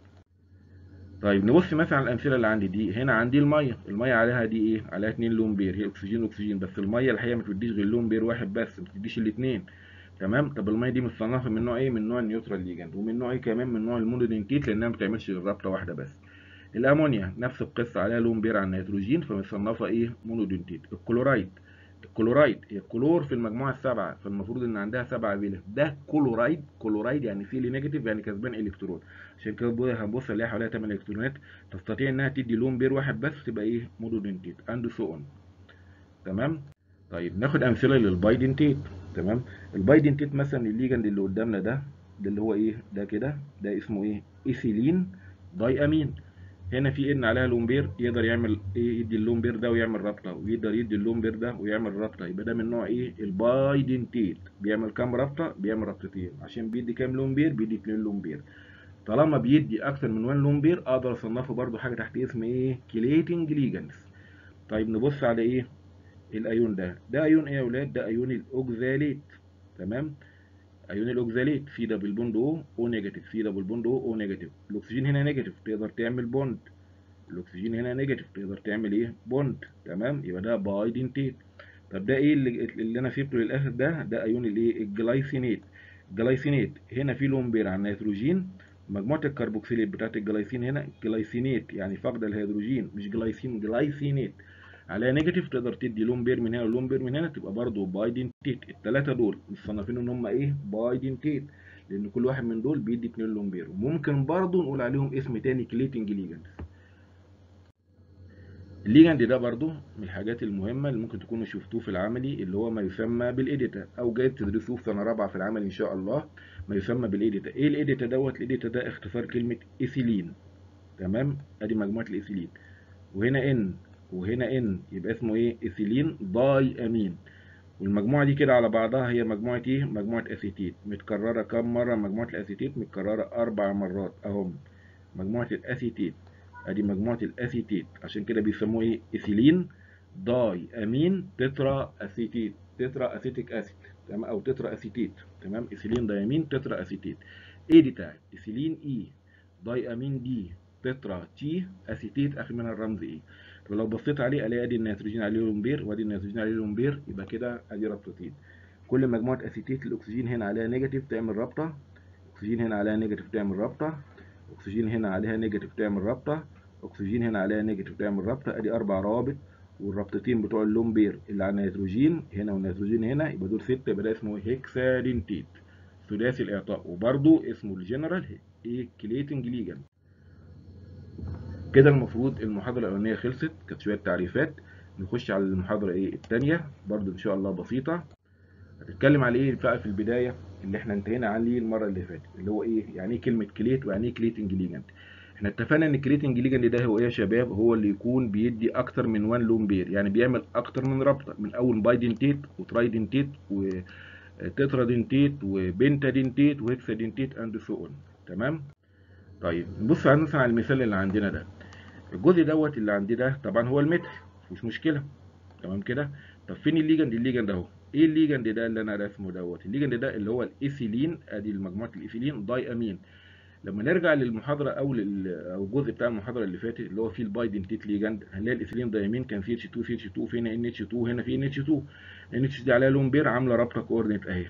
طيب نبص مثلا على الامثله اللي عندي دي هنا عندي الميه الميه عليها دي ايه عليها اتنين لون بير هي اكسجين واكسجين بس الميه الحقيقه ما بتديش غير لون بير واحد بس ما بتديش الاثنين تمام طب الميه دي متصنفه من نوع ايه من نوع النيوترال ليجند ومن نوع ايه كمان من نوع المونودنتيت لانها ما بتعملش غير رابطه واحده بس الامونيا نفس القصه عليها لون بير على النيتروجين فمتصنفه ايه مونودنتيت الكلورايد الكلورايد هي الكلور في المجموعه السبعه فالمفروض ان عندها سبعه فيلا ده كلورايد كلورايد يعني سي نيجاتيف يعني كسبان الكترون عشان كده هنبص نلاقي حواليها 8 الكترونات تستطيع انها تدي لون بير واحد بس تبقى ايه مونودنتيت اند سو اون تمام طيب ناخد امثله للبايدنتيت تمام البايدنتيت مثلا الليجند اللي قدامنا ده ده اللي هو ايه ده كده ده اسمه ايه ايثيلين داي امين هنا في ان عليها لون بير يقدر يعمل ايه يدي اللون بير ده ويعمل رابطه ويقدر يدي اللون بير ده ويعمل رابطه يبقى ده من نوع ايه البايدنتيت بيعمل كام رابطه بيعمل رابطتين عشان بيدي كام لون بير بيدي اتنين لون بير طالما بيدي اكتر من 1 لون بير اقدر اصنفه برده حاجه تحت اسم ايه كليتنج ليجنز طيب نبص على ايه الايون ده ده ايون ايه يا اولاد ده ايون الاوكزاليت تمام ايون الاوكزاليت سي دبل بوند او او نيجاتيف سي دبل بوند او او نيجاتيف الاكسجين هنا نيجاتيف تقدر تعمل بوند الاكسجين هنا نيجاتيف تقدر تعمل ايه بوند تمام يبقى ده بايدنتيت طب ده ايه اللي, اللي انا سيبته للاخر ده ده ايون الايه الجلايسينيت الجلايسينيت هنا في لون بير على النيتروجين مجموعه الكربوكسيليت بتاعت الجلايسين هنا جلايسينيت يعني فقد الهيدروجين مش جلايسين جلايسينيت عليها نيجاتيف تقدر تدي لون بير من هنا ولون بير من هنا تبقى برضه بايدنتيت الثلاثه دول مصنفين ان هم ايه بايدنتيت لان كل واحد من دول بيدي اتنين لون بير وممكن برضه نقول عليهم اسم تاني كليتنج ليجندز الليجند ده برضه من الحاجات المهمه اللي ممكن تكونوا شفتوه في العملي اللي هو ما يسمى بالإيديتا او جاي تدرسوه في سنه رابعه في العمل ان شاء الله ما يسمى بالإيديتا ايه الإيديتا دوت الإيديتا ده اختصار كلمه ايثيلين تمام ادي مجموعه الايثيلين وهنا ان وهنا ان يبقى اسمه ايه ايثيلين داي امين والمجموعه دي كده على بعضها هي مجموعه ايه مجموعه اسيتيت متكرره كام مره مجموعه الاسيتيت متكرره اربع مرات اهم مجموعه الاسيتيت ادي مجموعه الاسيتيت عشان كده بيسموه ايه ايثيلين داي امين تترا اسيتيت تترا اسيتيك اسيد تمام او تترا اسيتيت تمام ايثيلين داي امين تترا اسيتيت ايه دي بتاعي ايثيلين اي داي امين دي تترا تي اسيتيت اخر منها الرمز ايه لو بصيت عليه الاقي ادي النيتروجين عليه لون بير وادي النيتروجين عليه لون بير يبقى كده ادي رابطتين كل مجموعه اسيتيت الاكسجين هنا عليها نيجاتيف تعمل رابطه اكسجين هنا عليها نيجاتيف تعمل رابطه اكسجين هنا عليها نيجاتيف تعمل رابطه اكسجين هنا عليها نيجاتيف تعمل رابطه ادي اربع روابط والرابطتين بتوع اللون بير اللي على النيتروجين هنا والنيتروجين هنا يبقى دول سته يبقى ده اسمه هيكسادنتيت ثلاثي الاعطاء وبرده اسمه الجنرال ايه كليتنج ليجند كده المفروض المحاضرة الأولانية خلصت كانت شوية تعريفات نخش على المحاضرة إيه التانية برضو إن شاء الله بسيطة هتتكلم على إيه بقى في البداية اللي إحنا انتهينا عليه المرة اللي فاتت اللي هو إيه يعني إيه كلمة كليت ويعني إيه كليتنج ليجند إحنا اتفقنا إن كليتنج ليجند ده هو إيه يا شباب هو اللي يكون بيدي أكتر من وان لون بير يعني بيعمل أكتر من رابطة من أول بايدنتيت وترايدنتيت وتترادنتيت وبنتادنتيت وهكسادنتيت أند سو أون تمام طيب نبص على مثلا على المثال اللي عندنا ده الجزء دوت اللي عندي ده طبعا هو المتر مش مشكله تمام كده طب فين الليجند الليجند اهو ايه الليجند ده اللي انا راسمه دوت الليجند ده اللي هو الايثيلين ادي مجموعه الايثيلين داي امين لما نرجع للمحاضره او لل او الجزء بتاع المحاضره اللي فاتت اللي هو فيه البايدنتيت ليجند هنلاقي الايثيلين داي امين كان فيه اتش 2 سي اتش 2 فين ان اتش 2 هنا في ان اتش 2 ان اتش دي عليها لون بير عامله رابطه كوردينيت اهي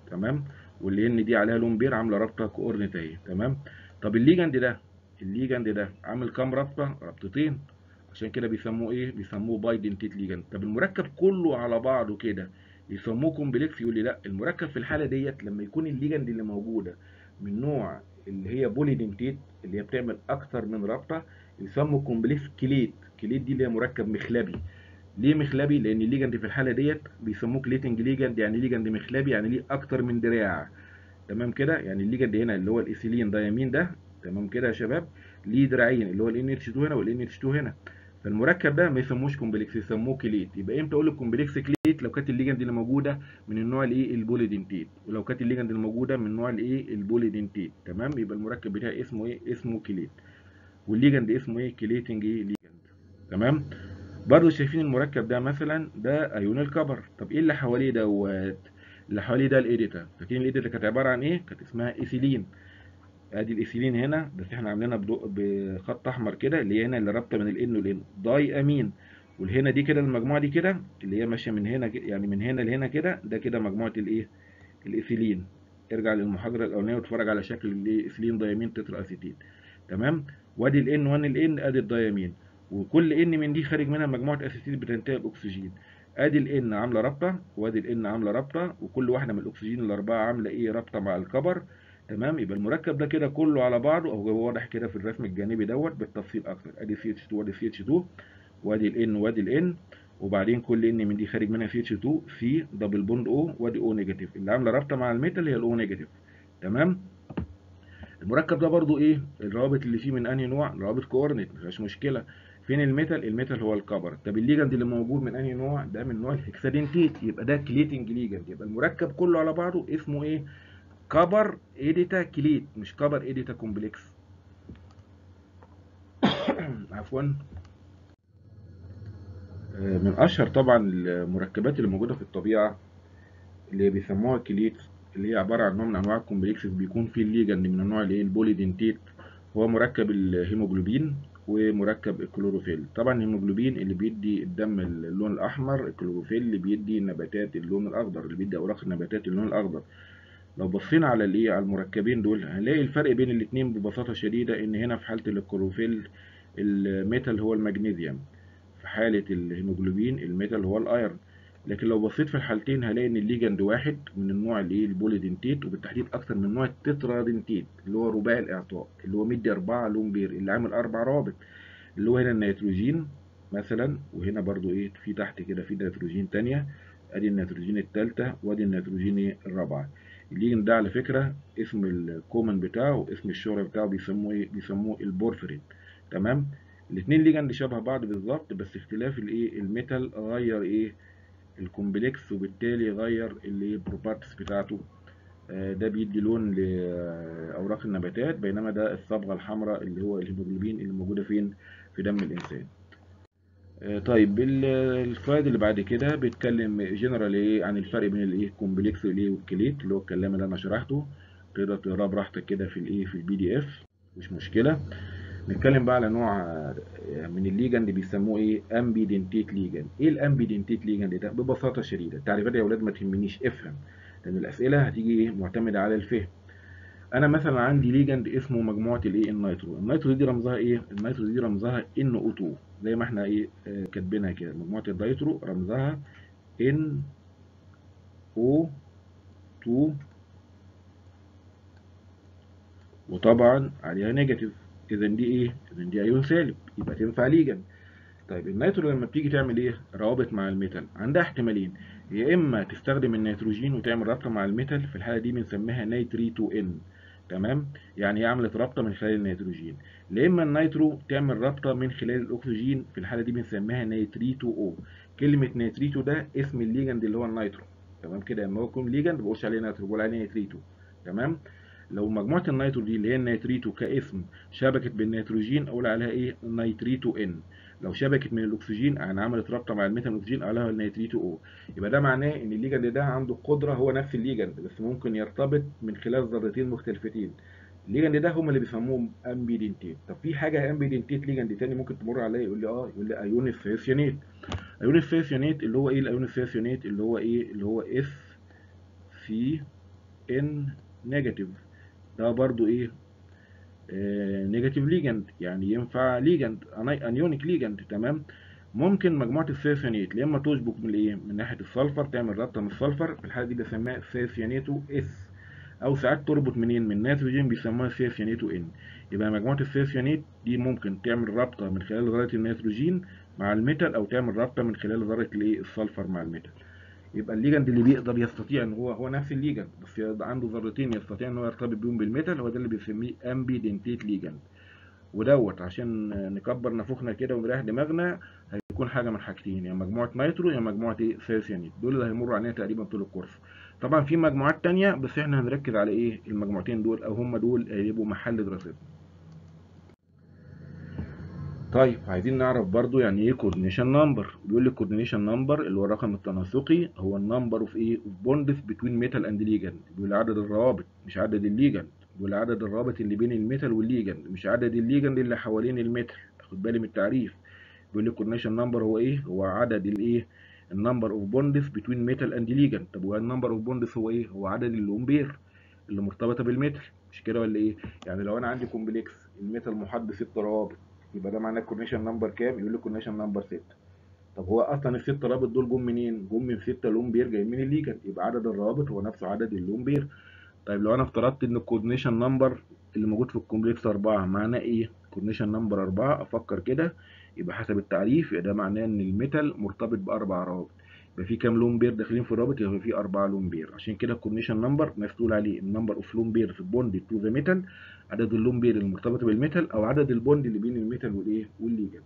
تمام واللي ان دي عليها لون بير عامله رابطه كوردينيت اهي تمام طب الليجند ده الليجند ده عامل كام رابطه رابطتين عشان كده بيسموه ايه بيسموه باي دنتيت ليجند طب المركب كله على بعضه كده يسموه كومبلكس يقول لي لا المركب في الحاله ديت لما يكون الليجند اللي موجوده من نوع اللي هي بولي دنتيت اللي هي بتعمل اكتر من رابطه يسموا كومبلكس كليت كليت دي اللي هي مركب مخلبي ليه مخلبي لان الليجند في الحاله ديت بيسموه كليتنج ليجند يعني ليجند مخلبي يعني ليه اكتر من دراع تمام كده يعني الليجند هنا اللي هو الايثيلين ده يمين ده تمام كده يا شباب ليه دراعين اللي هو الان اتش 2 هنا والان اتش 2 هنا فالمركب ده ما يسموش كومبلكس يسموه كليت يبقى امتى اقول لك كومبلكس كليت لو كانت الليجند اللي موجوده من النوع الايه البوليدنتيت ولو كانت الليجند اللي موجوده من النوع الايه البوليدنتيت تمام يبقى المركب بتاعي اسمه ايه اسمه كليت والليجند اسمه ايه كليتنج ايه ليجند تمام برضو شايفين المركب ده مثلا ده ايون الكبر طب ايه اللي حواليه دوت اللي حواليه ده الاديتا فاكرين الاديتا كانت عباره عن ايه كانت اسمها ايثيلين ادي الايثيلين هنا بس احنا عاملينها بخط احمر كده اللي هي هنا اللي رابطه من الان والان داي امين والهنا دي كده المجموعه دي كده اللي هي ماشيه من هنا يعني من هنا لهنا كده ده كده مجموعه الايه الايثيلين ارجع للمحاضره الاولانيه واتفرج على شكل الايثيلين دايمين تترا اسيتيد تمام وادي الان وان الان ادي الدايمين وكل ان من دي خارج منها مجموعه اسيتيد بتنتهي باكسجين ادي الان عامله رابطه وادي الان عامله رابطه وكل واحده من الاكسجين الاربعه عامله ايه رابطه مع الكبر تمام يبقى المركب ده كده كله على بعضه او هو واضح كده في الرسم الجانبي دوت بالتفصيل اكتر ادي سي اتش 2 وادي سي اتش 2 وادي الان وادي الان وبعدين كل ان من دي خارج منها سي اتش 2 في دبل بوند او وادي او نيجاتيف اللي عامله رابطه مع الميتال هي الاو نيجاتيف تمام المركب ده برضو ايه الروابط اللي فيه من انهي نوع روابط كوردينيت مفيهاش مشكله فين الميتال الميتال هو الكبر طب الليجند اللي موجود من انهي نوع ده من نوع الهكسادنتيت يبقى ده كليتنج ليجند يبقى المركب كله على بعضه اسمه ايه كبر ايديتا كليت مش كبر ايديتا كومبلكس عفوا من اشهر طبعا المركبات اللي موجوده في الطبيعه اللي بيسموها كليت اللي هي عباره عن نوع من انواع الكومبلكسز بيكون فيه الليجند من النوع اللي هي البوليدنتيت هو مركب الهيموجلوبين ومركب الكلوروفيل طبعا الهيموجلوبين اللي بيدي الدم اللون الاحمر الكلوروفيل اللي بيدي النباتات اللون الاخضر اللي بيدي اوراق النباتات اللون الاخضر لو بصينا على الايه على المركبين دول هنلاقي الفرق بين الاثنين ببساطه شديده ان هنا في حاله الكلوروفيل الميتال هو المغنيسيوم في حاله الهيموجلوبين الميتال هو الايرون لكن لو بصيت في الحالتين هلاقي ان الليجند واحد من النوع اللي ايه البوليدنتيت وبالتحديد اكتر من نوع التترادنتيت اللي هو رباعي الاعطاء اللي هو مدي اربعه لون بير اللي عامل اربع روابط اللي هو هنا النيتروجين مثلا وهنا برضو ايه في تحت كده في نيتروجين تانية ادي النيتروجين التالتة وادي النيتروجين ايه الرابعة الليجند ده على فكرة اسم الكومن بتاعه اسم الشهرة بتاعه بيسموه ايه بيسموه البورفرين تمام الاتنين ليجند شبه بعض بالظبط بس اختلاف الايه الميتال غير ايه الكومبلكس وبالتالي غير اللي البروبرتيز بتاعته ده بيدي لون لاوراق النباتات بينما ده الصبغه الحمراء اللي هو الهيموجلوبين اللي موجوده فين في دم الانسان طيب السلايد اللي بعد كده بيتكلم جنرال ايه عن الفرق بين الايه كومبلكس والايه والكليت اللي هو الكلام اللي انا شرحته تقدر تقراه براحتك كده في الايه في البي دي اف مش مشكله نتكلم بقى على نوع من الليجند بيسموه ايه امبيدنتيت ليجند ايه الامبيدنتيت ليجند ده ببساطه شديده التعريفات يا اولاد ما تهمنيش افهم لان الاسئله هتيجي ايه معتمده على الفهم انا مثلا عندي ليجند اسمه مجموعه الايه النيترو النيترو دي رمزها ايه النيترو دي رمزها ان او 2 زي ما احنا ايه آه كاتبينها كده مجموعه النيترو رمزها ان او 2 وطبعا عليها نيجاتيف اذا دي ايه اذا دي ايون سالب يبقى تنفع ليجند طيب النيترو لما بتيجي تعمل ايه روابط مع الميتال عندها احتمالين يا اما تستخدم النيتروجين وتعمل رابطه مع الميتال في الحاله دي بنسميها نيتريتو ان تمام يعني هي عملت رابطه من خلال النيتروجين يا اما النيترو تعمل رابطه من خلال الاكسجين في الحاله دي بنسميها نيتريتو او كلمه نيتريتو ده اسم الليجند اللي هو النيترو تمام كده لما هو يكون ليجند ما بقولش عليه نيترو بقول عليه نيتريتو تمام لو مجموعه النيترو دي اللي هي النيتريتو كاسم شبكت بالنيتروجين اقول عليها ايه نيتريتو ان لو شبكت من الاكسجين يعني عملت رابطه مع الميتال الاكسجين عليها النيتريتو او يبقى ده معناه ان الليجند ده عنده قدره هو نفس الليجند بس ممكن يرتبط من خلال ذرتين مختلفتين الليجند ده هم اللي بيسموهم امبيدنتيت طب في حاجه امبيدنتيت ليجند تاني ممكن تمر عليا يقول لي اه يقول لي ايون الثيوسيانيت ايون الثيوسيانيت اللي هو ايه الايون الثيوسيانيت اللي هو ايه اللي هو اس سي ان نيجاتيف ده برضو ايه نيجاتيف ليجند يعني ينفع ليجند انيونيك ليجند تمام ممكن مجموعه الثيوسيانيت يا اما تشبك من الايه من ناحيه السلفر تعمل رابطه من السلفر في الحاله دي بسميها ثيوسيانيتو اس او ساعات تربط منين من نيتروجين بيسموها ثيوسيانيتو ان يبقى مجموعه الثيوسيانيت دي ممكن تعمل رابطه من خلال ذره النيتروجين مع الميتال او تعمل رابطه من خلال ذره الايه السلفر مع الميتال يبقى الليجند اللي بيقدر يستطيع ان هو هو نفس الليجند بس عنده ذرتين يستطيع ان هو يرتبط بيهم بالميتال هو ده اللي بنسميه امبي دنتيت ليجند ودوت عشان نكبر نفوخنا كده ونريح دماغنا هيكون حاجه من حاجتين يا مجموعه نيترو يا مجموعه ايه ثيوسيانيت دول اللي هيمروا علينا تقريبا طول الكورس طبعا في مجموعات تانية بس احنا هنركز على ايه المجموعتين دول او هم دول هيبقوا محل دراستنا طيب عايزين نعرف برضو يعني ايه كوردينيشن نمبر بيقول لي كوردينيشن نمبر اللي هو الرقم التناسقي هو النمبر اوف ايه اوف بوندز بتوين ميتال اند ليجند بيقول عدد الروابط مش عدد الليجند بيقول عدد الروابط اللي بين الميتال والليجند مش عدد الليجند اللي حوالين الميتال خد بالي من التعريف بيقول لي كوردينيشن نمبر هو ايه هو عدد الايه النمبر اوف بوندز بتوين ميتال اند ليجند طب هو النمبر اوف بوندز هو ايه هو عدد اللومبير اللي مرتبطه بالميتال مش كده ولا ايه يعني لو انا عندي كومبلكس الميتال محاط بست روابط يبقى ده معناه الكورنيشن نمبر كام يقول لي كورنيشن نمبر 6 طب هو اصلا الست روابط دول جم منين جم من 6 لون بير جايين من الليجند يبقى عدد الروابط هو نفسه عدد اللون بير طيب لو انا افترضت ان الكورنيشن نمبر اللي موجود في الكومبلكس 4 معناه ايه كورنيشن نمبر 4 افكر كده يبقى حسب التعريف يبقى ده معناه ان الميتال مرتبط باربع روابط يبقى في كام لون بير داخلين في الرابط يبقى في اربعه لون بير عشان كده الكورنيشن نمبر مسؤول عليه النمبر اوف لون بير في بوند تو ذا ميتال عدد اللون بير المرتبط بالميتال او عدد البوند اللي بين الميتال والايه والليجند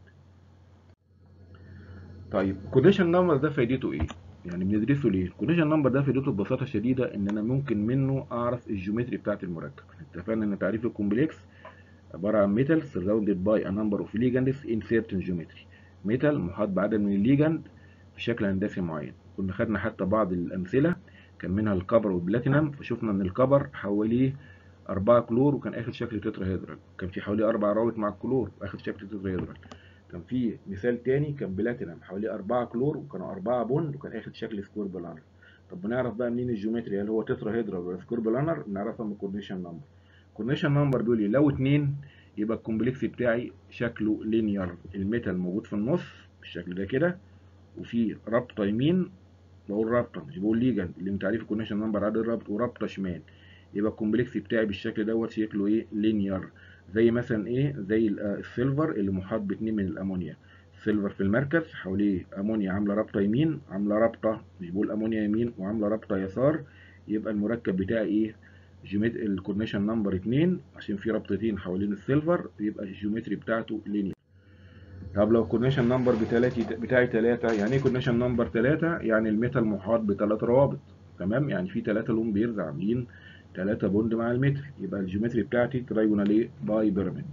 طيب الكورنيشن نمبر ده فايدته ايه يعني بندرسه ليه الكورنيشن نمبر ده فايدته ببساطه شديده ان انا ممكن منه اعرف الجيومتري بتاعت المركب اتفقنا ان تعريف الكومبلكس عباره عن ميتال سراوندد باي ا نمبر اوف ليجندز ان سيرتن جيومتري ميتال محاط بعدد من الليجند بشكل هندسي معين كنا خدنا حتى بعض الامثله كان منها الكبر والبلاتينم فشفنا ان الكبر حواليه أربعة كلور وكان آخد شكل تتراهيدرال كان في حوالي أربع روابط مع الكلور وآخد شكل تتراهيدرال كان في مثال تاني كان بلاتينم حوالي أربعة كلور وكانوا أربعة بوند وكان آخد شكل سكور بلانر طب بنعرف بقى منين الجيومتري هل هو تتراهيدرال ولا سكور بلانر بنعرفها من الكورنيشن نمبر الكورنيشن نمبر بيقول لي لو اتنين يبقى الكومبلكس بتاعي شكله لينير الميتال موجود في النص بالشكل ده كده وفي رابطه يمين بقول رابطه مش بقول ليجند اللي من تعريف الكورنيشن نمبر عدد الرابط ورابطه شمال يبقى الكومبلكس بتاعي بالشكل دوت شكله ايه لينير زي مثلا ايه زي السيلفر اللي محاط باتنين من الامونيا السيلفر في المركز حواليه امونيا عامله رابطه يمين عامله رابطه مش بقول امونيا يمين وعامله رابطه يسار يبقى المركب بتاعي ايه جيومتر الكورنيشن نمبر 2 عشان في رابطتين حوالين السيلفر يبقى الجيومتري بتاعته لينير طب لو الكورنيشن نمبر بتاعتي بتاعي 3 يعني ايه كورنيشن نمبر 3 يعني الميتال محاط بثلاث روابط تمام يعني في 3 لون بيرز عاملين 3 بوند مع المتر يبقى الجيومتري بتاعتي ترايجونال ايه باي بيراميد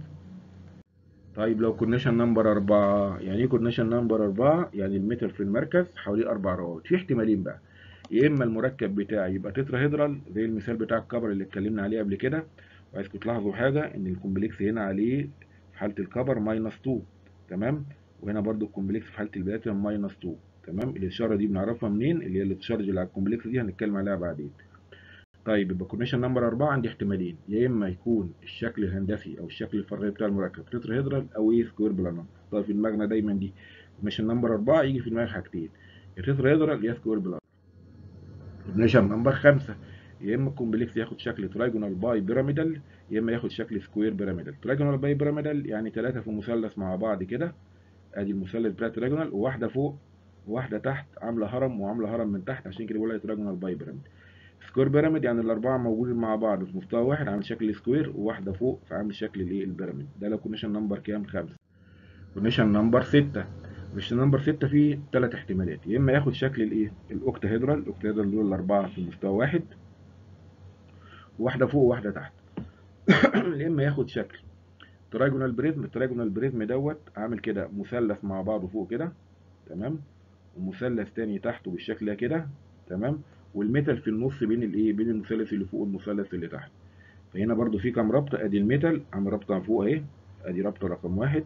طيب لو كورنيشن نمبر 4 يعني ايه كورنيشن نمبر 4 يعني المتر في المركز حواليه اربع روابط في احتمالين بقى يا اما المركب بتاعي يبقى تتراهيدرال زي المثال بتاع الكبر اللي اتكلمنا عليه قبل كده وعايزكم تلاحظوا حاجه ان الكومبلكس هنا عليه في حاله الكبر ماينس 2 تمام وهنا برده الكومبلكس في حاله البلاتينم ماينس 2 تمام الاشاره دي بنعرفها منين اللي هي التشارج اللي على الكومبلكس دي هنتكلم عليها بعدين طيب يبقى كورنيشن نمبر 4 عندي احتمالين يا اما يكون الشكل الهندسي او الشكل الفرعي بتاع المركب تتراهيدرال او ايه سكوير بلانر طيب في دماغنا دايما دي كورنيشن نمبر 4 يجي في دماغ حاجتين يا تتراهيدرال يا سكوير بلانر كورنيشن نمبر 5 يا اما الكومبلكس ياخد شكل ترايجونال باي بيراميدال يا اما ياخد شكل سكوير بيراميدال ترايجونال باي بيراميدال يعني ثلاثه في مثلث مع بعض كده ادي المثلث بتاع ترايجونال وواحده فوق وواحده تحت عامله هرم وعامله هرم من تحت عشان كده بقول لها ترايجونال باي بيراميد سكوير بيراميد يعني الاربعه موجودين مع بعض في مستوى واحد عامل شكل سكوير وواحده فوق فعامل شكل الايه البيراميد ده لو كونيشن نمبر كام خمسة كونيشن نمبر 6 كونيشن نمبر 6 فيه ثلاث احتمالات يا اما ياخد شكل الايه الاوكتاهيدرال الاوكتاهيدرال دول الاربعه في مستوى واحد وواحده فوق وواحده تحت يا اما ياخد شكل ترايجونال بريزم الترايجونال بريزم دوت عامل كده مثلث مع بعضه فوق كده تمام ومثلث تاني تحته بالشكل ده كده تمام والميتال في النص بين الايه بين المثلث اللي فوق والمثلث اللي تحت فهنا برضو في كام رابطه ادي الميتال عامل رابطه فوق اهي ادي رابطه رقم واحد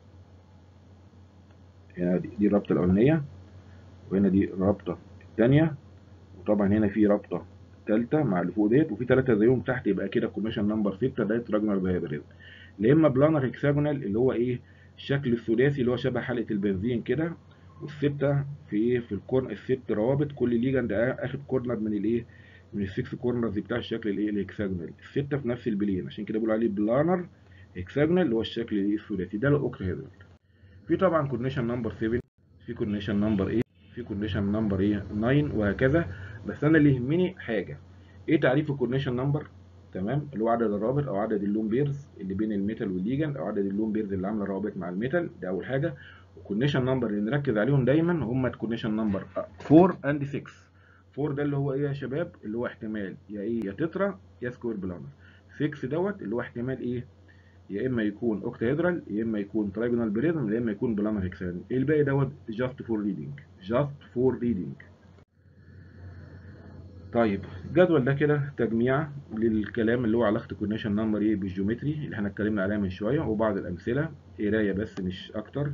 هنا دي, دي الرابطه الاولانيه وهنا دي الرابطه الثانيه وطبعا هنا في رابطه الثالثه مع اللي فوق ديت وفي ثلاثه زيهم تحت يبقى كده كونديشن نمبر 6 ده تراجونال دايبريزم يا اما بلانر هيكساجونال اللي هو ايه الشكل الثلاثي اللي هو شبه حلقه البنزين كده والسته في ايه في الكورن الست روابط كل ليجند اخد كورنر من الايه من السكس كورنرز بتاع الشكل الايه الهكساجونال السته في نفس البلين عشان كده بيقولوا عليه بلانر هكساجونال اللي هو الشكل الايه الثلاثي ده الاوكتاهيدرال في طبعا كونديشن نمبر 7 في كونديشن نمبر 8 في كونديشن نمبر ايه 9 وهكذا بس انا اللي يهمني حاجه ايه تعريف الكونديشن نمبر تمام اللي هو عدد الرابط او عدد اللون بيرز اللي بين الميتال والليجند او عدد اللون بيرز اللي عامله روابط مع الميتال ده اول حاجه والكونديشن نمبر اللي نركز عليهم دايما هم الكونديشن نمبر 4 اند 6 4 ده اللي هو ايه يا شباب اللي هو احتمال يا ايه يا تترا يا سكوير بلانر 6 دوت اللي هو احتمال ايه يا اما يكون اوكتاهيدرال يا اما يكون ترايجونال بريزم يا اما يكون بلانر هيكساجون ايه الباقي دوت جاست فور ريدنج جاست فور ريدنج طيب الجدول ده كده تجميع للكلام اللي هو علاقه الكونيشن نمبر ايه بالجيومتري اللي احنا اتكلمنا عليها من شويه وبعض الامثله قرايه بس مش اكتر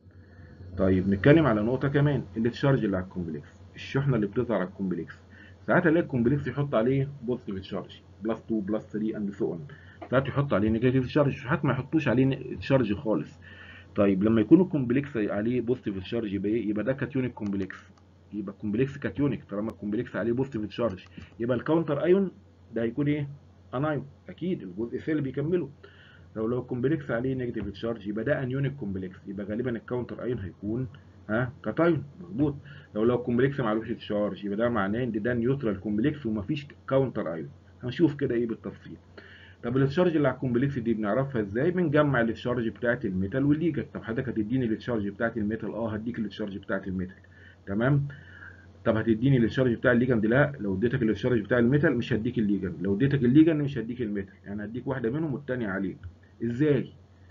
طيب نتكلم على نقطه كمان التشارج اللي على الكومبلكس الشحنه اللي بتظهر على الكومبلكس ساعات الاقي الكومبلكس يحط عليه بوزيتيف تشارج بلس 2 بلس 3 اند سو اون ساعات يحط عليه نيجاتيف تشارج ساعات ما يحطوش عليه تشارج خالص طيب لما يكون الكومبلكس عليه بوزيتيف تشارج يبقى ايه يبقى ده كاتيونيك كومبلكس يبقى الكومبلكس كاتيونيك طالما الكومبلكس عليه بوزيتيف تشارج يبقى الكاونتر ايون ده هيكون ايه انايون اكيد الجزء الثاني بيكمله لو لو الكومبلكس عليه نيجاتيف تشارج يبقى ده انيونيك كومبلكس يبقى غالبا الكاونتر ايون هيكون ها كاتايون مظبوط لو لو الكومبلكس معلوش تشارج يبقى ده معناه ان ده نيوترال كومبلكس ومفيش كاونتر ايون هنشوف كده ايه بالتفصيل طب التشارج اللي على الكومبلكس دي بنعرفها ازاي بنجمع التشارج بتاعه الميتال والليجند طب حضرتك هتديني التشارج بتاعه الميتال اه هديك التشارج بتاعه الميتال تمام طب هتديني التشارج بتاع الليجند لا لو اديتك التشارج بتاع الميتال مش هديك الليجند لو اديتك الليجند مش هديك الميتال يعني هديك واحده منهم والثانيه عليك ازاي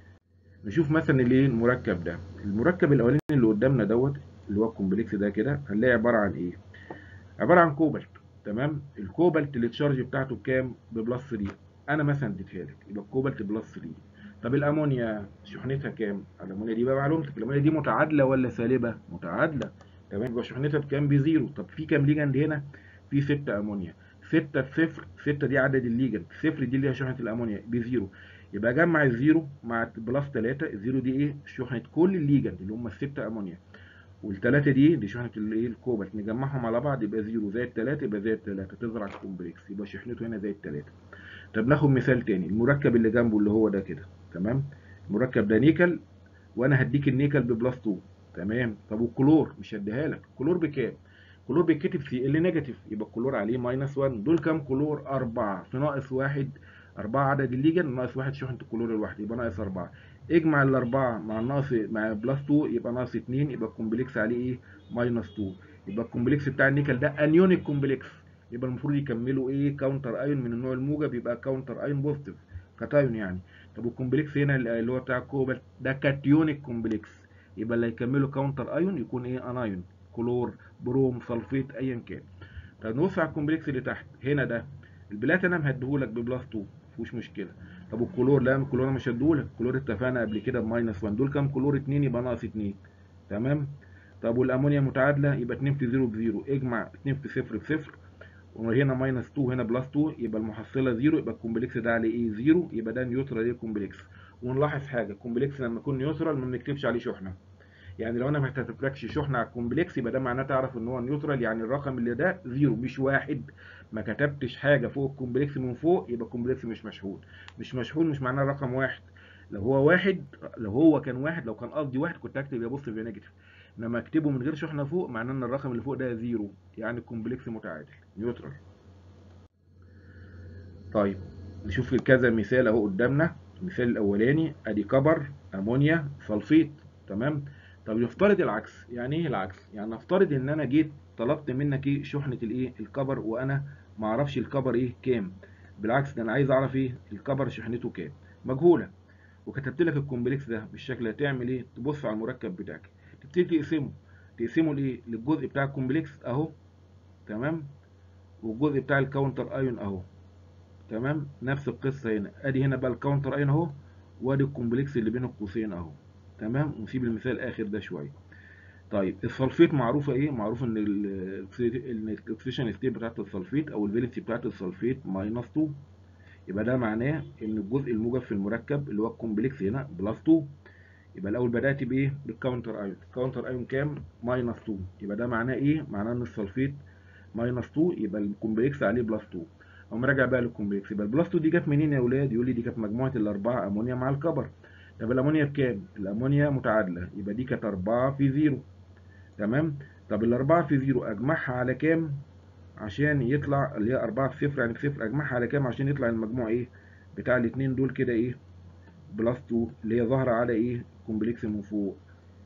نشوف مثلا الايه المركب ده المركب الاولاني اللي قدامنا دوت اللي هو الكومبلكس ده كده هنلاقي عباره عن ايه عباره عن كوبالت تمام الكوبالت التشارج بتاعته بكام ببلس 3 انا مثلا اديتها لك يبقى الكوبالت بلس 3 طب الامونيا شحنتها كام الامونيا دي بقى معلومتك الامونيا دي متعادله ولا سالبه متعادله تمام يبقى شحنتها بكام بزيرو طب في كام ليجند هنا في 6 امونيا 6 في 0 6 دي عدد الليجند 0 دي اللي هي شحنه الامونيا بزيرو يبقى اجمع الزيرو مع بلس 3 الزيرو دي ايه شحنه كل الليجند اللي هم الستة امونيا والثلاثه دي دي شحنه الايه الكوبالت نجمعهم على بعض يبقى زيرو زائد 3 يبقى زائد 3 تزرع الكومبلكس يبقى شحنته هنا زائد 3 طب ناخد مثال تاني المركب اللي جنبه اللي هو ده كده تمام المركب ده نيكل وانا هديك النيكل ببلس 2 تمام طب والكلور مش هديها لك الكلور بكام كلور بيتكتب سي ال نيجاتيف يبقى الكلور عليه ماينس 1 دول كام كلور 4 في ناقص 1 4 عدد الليجن ناقص 1 شحنه الكلور الواحد يبقى ناقص 4 اجمع الاربعه مع الناقص مع بلس 2 يبقى ناقص 2 يبقى الكومبلكس عليه ايه ماينس 2 يبقى الكومبلكس بتاع النيكل ده انيونيك كومبلكس يبقى المفروض يكملوا ايه كاونتر ايون من النوع الموجب يبقى كاونتر ايون بوزيتيف كاتايون يعني طب والكومبلكس هنا اللي هو بتاع الكوبالت ده كاتيونيك كومبلكس يبقى اللي هيكملوا كاونتر ايون يكون ايه انايون كلور بروم سلفيت ايا كان طب نبص على الكومبلكس اللي تحت هنا ده البلاتينم هديهولك ببلس 2 مفيهوش مشكله طب والكلور لا الكلور مش هديهولك الكلور اتفقنا قبل كده بماينس 1 دول كام كلور 2 يبقى ناقص 2 تمام طب والامونيا متعادله يبقى 2 في 0 بزيرو اجمع 2 في 0 بصفر وهنا ماينس 2 هنا بلس 2 يبقى المحصله 0 يبقى الكومبلكس ده عليه ايه 0 يبقى ده نيوترال ايه كومبلكس ونلاحظ حاجه الكومبلكس لما يكون نيوترال ما بنكتبش عليه شحنه يعني لو انا ما كتبتلكش شحنه على الكومبلكس يبقى ده معناه تعرف ان هو نيوترال يعني الرقم اللي ده زيرو مش واحد ما كتبتش حاجه فوق الكومبلكس من فوق يبقى الكومبلكس مش مشحون مش مشحون مش معناه الرقم واحد لو هو واحد لو هو كان واحد لو كان قصدي واحد كنت هكتب يا بوزيتيف يا نيجاتيف انما اكتبه من غير شحنه فوق معناه ان الرقم اللي فوق ده زيرو يعني الكومبلكس متعادل نيوترال طيب نشوف كذا مثال اهو قدامنا المثال الاولاني ادي كبر امونيا سلفيت تمام طب نفترض العكس يعني ايه العكس يعني نفترض ان انا جيت طلبت منك ايه شحنه الايه الكبر وانا ما اعرفش الكبر ايه كام بالعكس ده انا عايز اعرف ايه الكبر شحنته كام مجهوله وكتبت لك الكومبلكس ده بالشكل ده تعمل ايه تبص على المركب بتاعك تبتدي تقسمه تقسمه لايه للجزء بتاع الكومبلكس اهو تمام والجزء بتاع الكاونتر ايون اهو تمام نفس القصه هنا ادي هنا بقى الكاونتر ايون اهو وادي الكومبلكس اللي بين القوسين اهو تمام ونسيب المثال الاخر ده شويه طيب السلفيت معروفه ايه معروف ان الاكسيشن ستيت بتاعت السلفيت او الفيلنسي بتاعت السلفيت ماينس 2 يبقى ده معناه ان الجزء الموجب في المركب اللي هو الكومبلكس هنا بلس 2 يبقى الاول بدات بايه بالكاونتر ايون الكاونتر ايون كام ماينس 2 يبقى ده معناه ايه معناه ان السلفيت ماينس 2 يبقى الكومبلكس عليه بلس 2 اقوم راجع بقى للكومبلكس يبقى البلس 2 دي جت منين يا اولاد يقول لي دي كانت مجموعه الاربعه امونيا مع الكبر طب الامونيا بكام الامونيا متعادله يبقى دي كانت 4 في 0 تمام طب الأربعة في زيرو أجمعها على كام عشان يطلع اللي هي أربعة في صفر يعني في صفر أجمعها على كام عشان يطلع المجموع إيه بتاع الاتنين دول كده إيه بلس 2 اللي هي ظاهرة على إيه كومبلكس من فوق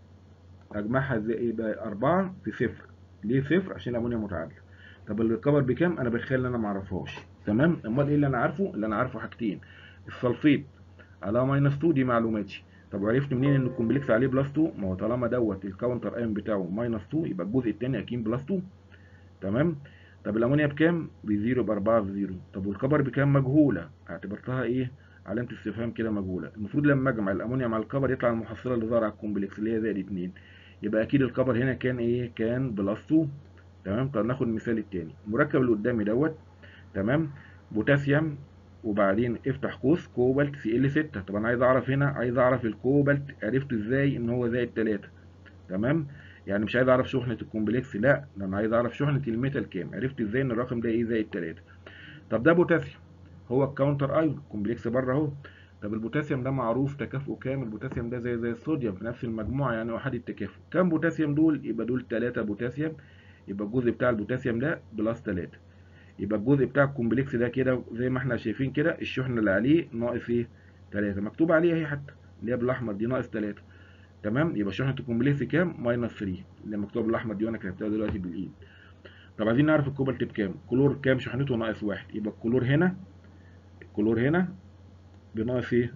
أجمعها إزاي إيه بقى أربعة في صفر ليه صفر عشان الأمونيا متعادلة طب الكبر بكام أنا بتخيل إن أنا معرفهاش تمام أمال إيه اللي أنا عارفه اللي أنا عارفه حاجتين السلفيت على ماينس 2 دي معلوماتي طب عرفت منين ان الكومبلكس عليه بلس 2 ما هو طالما دوت الكاونتر ايون بتاعه ماينس 2 يبقى الجزء الثاني اكيد بلس 2 تمام طب الامونيا بكام بزيرو ب 4 في 0 طب والكبر بكام مجهوله اعتبرتها ايه علامه استفهام كده مجهوله المفروض لما اجمع الامونيا مع الكبر يطلع المحصله اللي ظاهره على الكومبلكس اللي هي زائد 2 يبقى اكيد الكبر هنا كان ايه كان بلس 2 تمام طب ناخد المثال الثاني المركب اللي قدامي دوت تمام بوتاسيوم وبعدين افتح قوس كوبالت سي ال 6 طب انا عايز اعرف هنا عايز اعرف الكوبالت عرفت ازاي ان هو زائد 3 تمام يعني مش عايز اعرف شحنه الكومبلكس لا ده انا عايز اعرف شحنه الميتال كام عرفت ازاي ان الرقم ده ايه زائد 3 طب ده بوتاسيوم هو الكاونتر ايون الكومبلكس بره اهو طب البوتاسيوم ده معروف تكافؤه كام البوتاسيوم ده زي زي الصوديوم في نفس المجموعه يعني احد التكافؤ كام بوتاسيوم دول يبقى دول 3 بوتاسيوم يبقى الجزء بتاع البوتاسيوم ده بلس 3 يبقى الجزء بتاع الكومبلكس ده كده زي ما احنا شايفين كده الشحنه اللي عليه ناقص ايه 3 مكتوب عليه اهي حتى اللي هي بالاحمر دي ناقص 3 تمام يبقى شحنه الكومبلكس كام ماينس 3 اللي مكتوب بالاحمر دي وانا كتبتها دلوقتي بالايد طب عايزين نعرف الكوبالت بكام كلور كام شحنته ناقص 1 يبقى الكلور هنا الكلور هنا بناقص ايه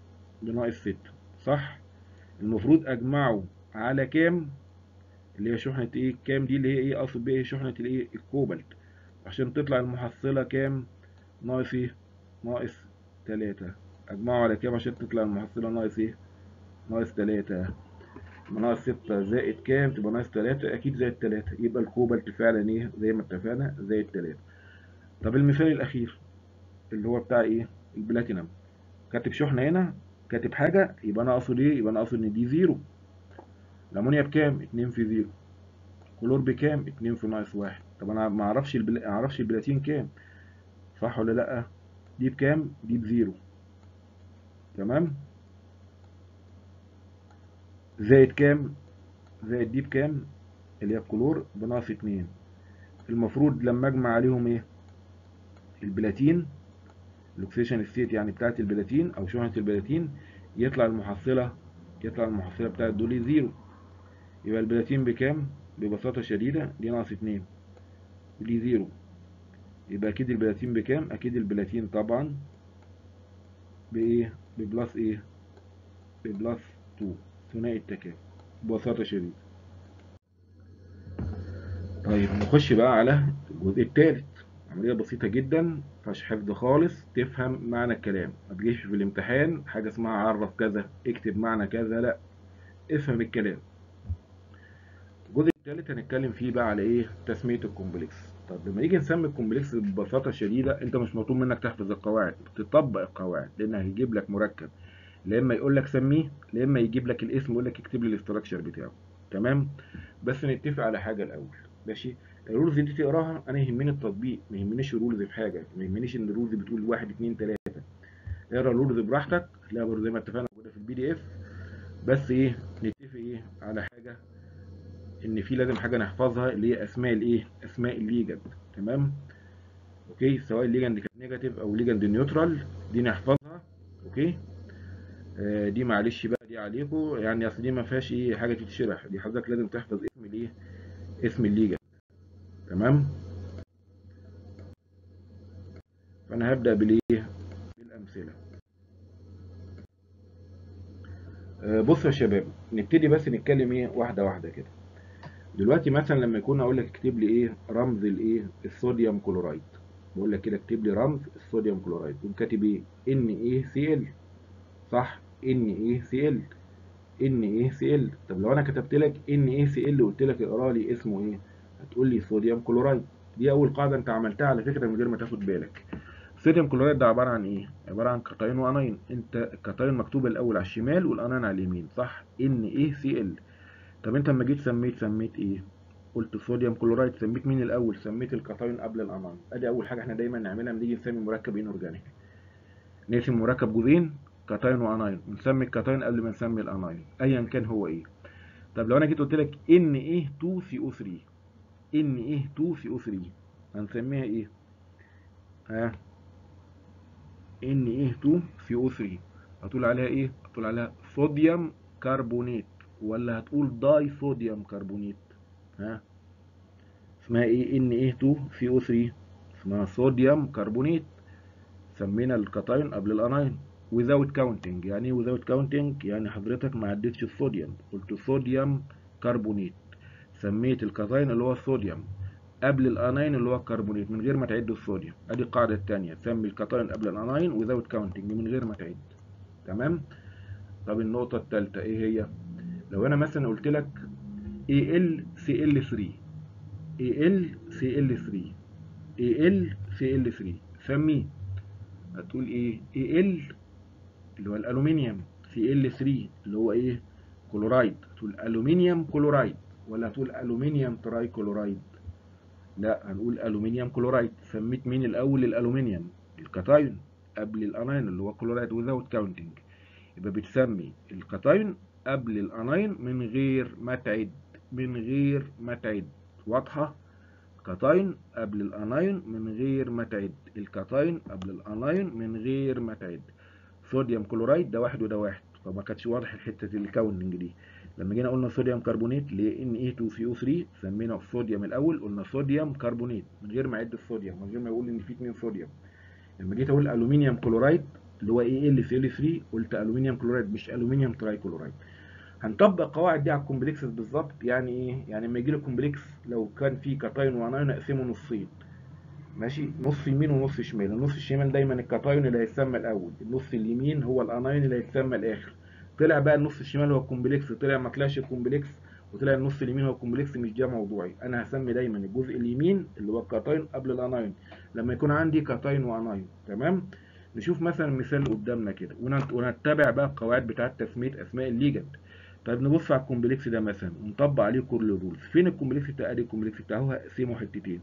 بناقص 6 صح المفروض اجمعه على كام اللي هي شحنه ايه كام دي اللي هي ايه اقصد بيها شحنه الايه الكوبالت عشان تطلع المحصلة كام ناقص ايه ناقص تلاتة اجمعه على كام عشان تطلع المحصلة ناقص ايه ناقص تلاتة ناقص ستة زائد كام تبقى ناقص تلاتة اكيد زائد تلاتة يبقى الكوبالت فعلا ايه زي ما اتفقنا زائد تلاتة طب المثال الاخير اللي هو بتاع ايه البلاتينم كاتب شحنة هنا كاتب حاجة يبقى انا اقصد ايه يبقى انا اقصد ان دي زيرو الامونيا بكام اتنين في زيرو كلور بكام اتنين في ناقص واحد طب انا ما اعرفش البل... ما اعرفش البلاتين كام صح ولا لا دي بكام دي بزيرو تمام زائد كام زائد دي بكام اللي هي الكلور بناقص اتنين المفروض لما اجمع عليهم ايه البلاتين الاكسيشن ستيت يعني بتاعت البلاتين او شحنة البلاتين يطلع المحصلة يطلع المحصلة بتاعت دول زيرو يبقى البلاتين بكام ببساطة شديدة دي ناقص اتنين ودي زيرو يبقى اكيد البلاتين بكام اكيد البلاتين طبعا بايه ببلس ايه ببلس 2 ثنائي التكامل ببساطة شديدة طيب نخش بقى على الجزء الثالث عملية بسيطة جدا مفيهاش حفظ خالص تفهم معنى الكلام ما تجيش في الامتحان حاجة اسمها عرف كذا اكتب معنى كذا لا افهم الكلام الجزء الثالث هنتكلم فيه بقى على ايه تسمية الكومبلكس طب لما نيجي نسمي الكومبلكس ببساطة شديدة انت مش مطلوب منك تحفظ القواعد تطبق القواعد لان هيجيب لك مركب لا اما يقول لك سميه لا اما يجيب لك الاسم ويقول لك اكتب لي الاستراكشر بتاعه تمام بس نتفق على حاجة الاول ماشي الرولز دي تقراها انا يهمني التطبيق ما يهمنيش الرولز في حاجة ما يهمنيش ان الرولز بتقول واحد اتنين تلاتة اقرا الرولز براحتك هتلاقيها برضه زي ما اتفقنا موجودة في البي دي اف بس ايه نتفق ايه على حاجة ان في لازم حاجه نحفظها اللي هي اسماء الايه اسماء الليجند تمام اوكي سواء الليجند كانت نيجاتيف او ليجند نيوترال دي نحفظها اوكي آه دي معلش بقى دي عليكم يعني اصل دي ما فيهاش ايه حاجه تتشرح دي حضرتك لازم تحفظ اسم الايه اسم الليجند تمام فانا هبدا بالايه بالامثله آه بصوا يا شباب نبتدي بس نتكلم ايه واحده واحده كده دلوقتي مثلا لما يكون اقول لك اكتب لي ايه رمز الايه الصوديوم كلورايد بقول لك كده اكتب لي رمز الصوديوم كلورايد تقوم كاتب ايه ان ايه سي ال صح ان ايه سي ال ان ايه سي ال طب لو انا كتبت لك ان ايه سي ال وقلت لك اقرا لي اسمه ايه هتقول لي صوديوم كلورايد دي اول قاعده انت عملتها على فكره من غير ما تاخد بالك الصوديوم كلورايد ده عباره عن ايه عباره عن كاتاين واناين انت الكاتاين مكتوبه الاول على الشمال والاناين على اليمين صح ان ايه سي ال طب انت لما جيت سميت سميت ايه قلت صوديوم كلورايد سميت مين الاول سميت الكاتاين قبل الاناين ادي اول حاجه احنا دايما نعملها لما نيجي نسمي مركب انورجانيك نقسم مركب جزئين كاتاين واناين ونسمي الكاتاين قبل ما نسمي الاناين ايا كان هو ايه طب لو انا جيت قلت لك ان ايه 2 سي او 3 ان ايه 2 سي او 3 هنسميها ايه ها ان ايه 2 سي او 3 هتقول عليها ايه هتقول عليها صوديوم كربونات ولا هتقول داي صوديوم كربونات ها اسمها ايه ان ايه 2 سي او 3 اسمها صوديوم كربونات سمينا الكاتاين قبل الاناين without counting يعني ايه without counting يعني حضرتك ما عدتش الصوديوم قلت صوديوم كربونات سميت الكاتاين اللي هو الصوديوم قبل الاناين اللي هو الكربونات من غير ما تعد الصوديوم ادي القاعده الثانيه سمي الكاتاين قبل الاناين without counting من غير ما تعد تمام طب النقطه الثالثه ايه هي لو انا مثلا قلت لك AlCl3 AlCl3 AlCl3 سميه هتقول ايه Al اللي هو الالومنيوم Cl3 اللي هو ايه كلورايد هتقول الومنيوم كلورايد ولا هتقول الومنيوم تراي كلورايد لا هنقول الومنيوم كلورايد سميت مين الاول الالومنيوم الكاتاين قبل الاناين اللي هو كلورايد without counting يبقى بتسمي الكاتاين قبل الاناين من غير ما تعد من غير ما تعد واضحه كاتاين قبل الاناين من غير ما تعد الكاتاين قبل الاناين من غير ما تعد صوديوم كلورايد ده واحد وده واحد فما كانتش واضح الحته الكاوننج دي لما جينا قلنا صوديوم كربونات ل ان اي 2 سي او 3 سمينا الصوديوم الاول قلنا صوديوم كربونات من غير ما اعد الصوديوم من غير ما يقول ان في 2 صوديوم لما جيت اقول الومنيوم كلورايد اللي هو اي ال سي ال 3 قلت الومنيوم كلورايد مش الومنيوم تراي كلورايد هنطبق القواعد دي على الكومبلكسز بالظبط يعني ايه يعني لما يجي لي كومبلكس لو كان فيه كاتاين واناين اقسمه نصين ماشي نص يمين ونص شمال النص الشمال دايما الكاتاين اللي هيتسمى الاول النص اليمين هو الاناين اللي هيتسمى الاخر طلع بقى النص الشمال هو الكومبلكس طلع ما طلعش الكومبلكس وطلع النص اليمين هو الكومبلكس مش ده موضوعي انا هسمي دايما الجزء اليمين اللي هو الكاتاين قبل الاناين لما يكون عندي كاتاين واناين تمام نشوف مثلا مثال قدامنا كده ونتبع بقى القواعد بتاعه تسميه اسماء الليجند طيب نبص على الكومبلكس ده مثلا ونطبق عليه كل الرولز فين الكومبلكس بتاع ادي الكومبلكس بتاعه هقسمه حتتين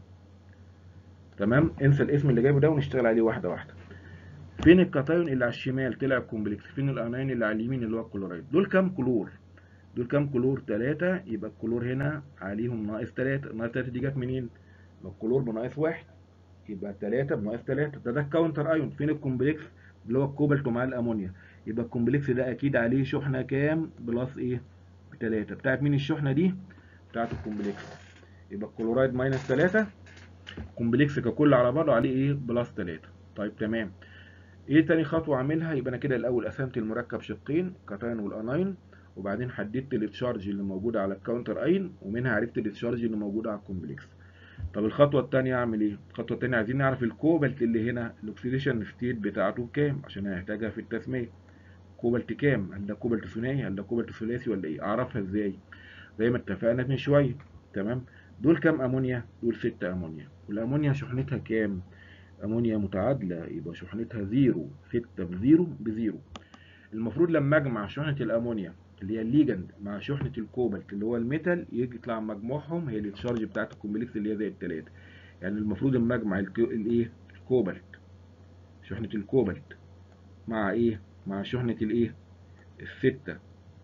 تمام انسى الاسم اللي جايبه ده ونشتغل عليه واحده واحده فين الكاتايون اللي على الشمال طلع الكومبلكس فين الاناين اللي على اليمين اللي هو الكلورايد دول كام كلور دول كام كلور 3 يبقى الكلور هنا عليهم ناقص 3 ناقص 3 دي جت منين يبقى الكلور بناقص 1 يبقى 3 بناقص 3 ده ده الكاونتر ايون فين الكومبلكس اللي هو الكوبالت مع الامونيا يبقى الكومبلكس ده اكيد عليه شحنه كام بلس ايه 3 بتاعت مين الشحنه دي بتاعت الكومبلكس يبقى الكلورايد ماينس 3 الكومبلكس ككل على بعضه عليه ايه بلس 3 طيب تمام ايه تاني خطوه اعملها يبقى انا كده الاول قسمت المركب شقين كاتاين والاناين وبعدين حددت التشارج اللي موجوده على الكاونتر اين ومنها عرفت التشارج اللي موجوده على الكومبلكس طب الخطوه الثانيه اعمل ايه الخطوه الثانيه عايزين نعرف الكوبالت اللي هنا الاكسيديشن ستيت بتاعته بكام عشان هنحتاجها في التسميه كوبالت كام هل ده كوبالت ثنائي هل ده كوبالت ثلاثي ولا ايه اعرفها ازاي زي ما اتفقنا من شويه تمام دول كام امونيا دول 6 امونيا والامونيا شحنتها كام امونيا متعادله يبقى شحنتها زيرو 6 بزيرو بزيرو المفروض لما اجمع شحنه الامونيا اللي هي الليجند مع شحنه الكوبالت اللي هو الميتال يطلع مجموعهم هي التشارج بتاعت الكومبلكس اللي هي زي التلاته يعني المفروض لما اجمع الايه الكوبالت شحنه الكوبالت مع ايه مع شحنه الايه الستة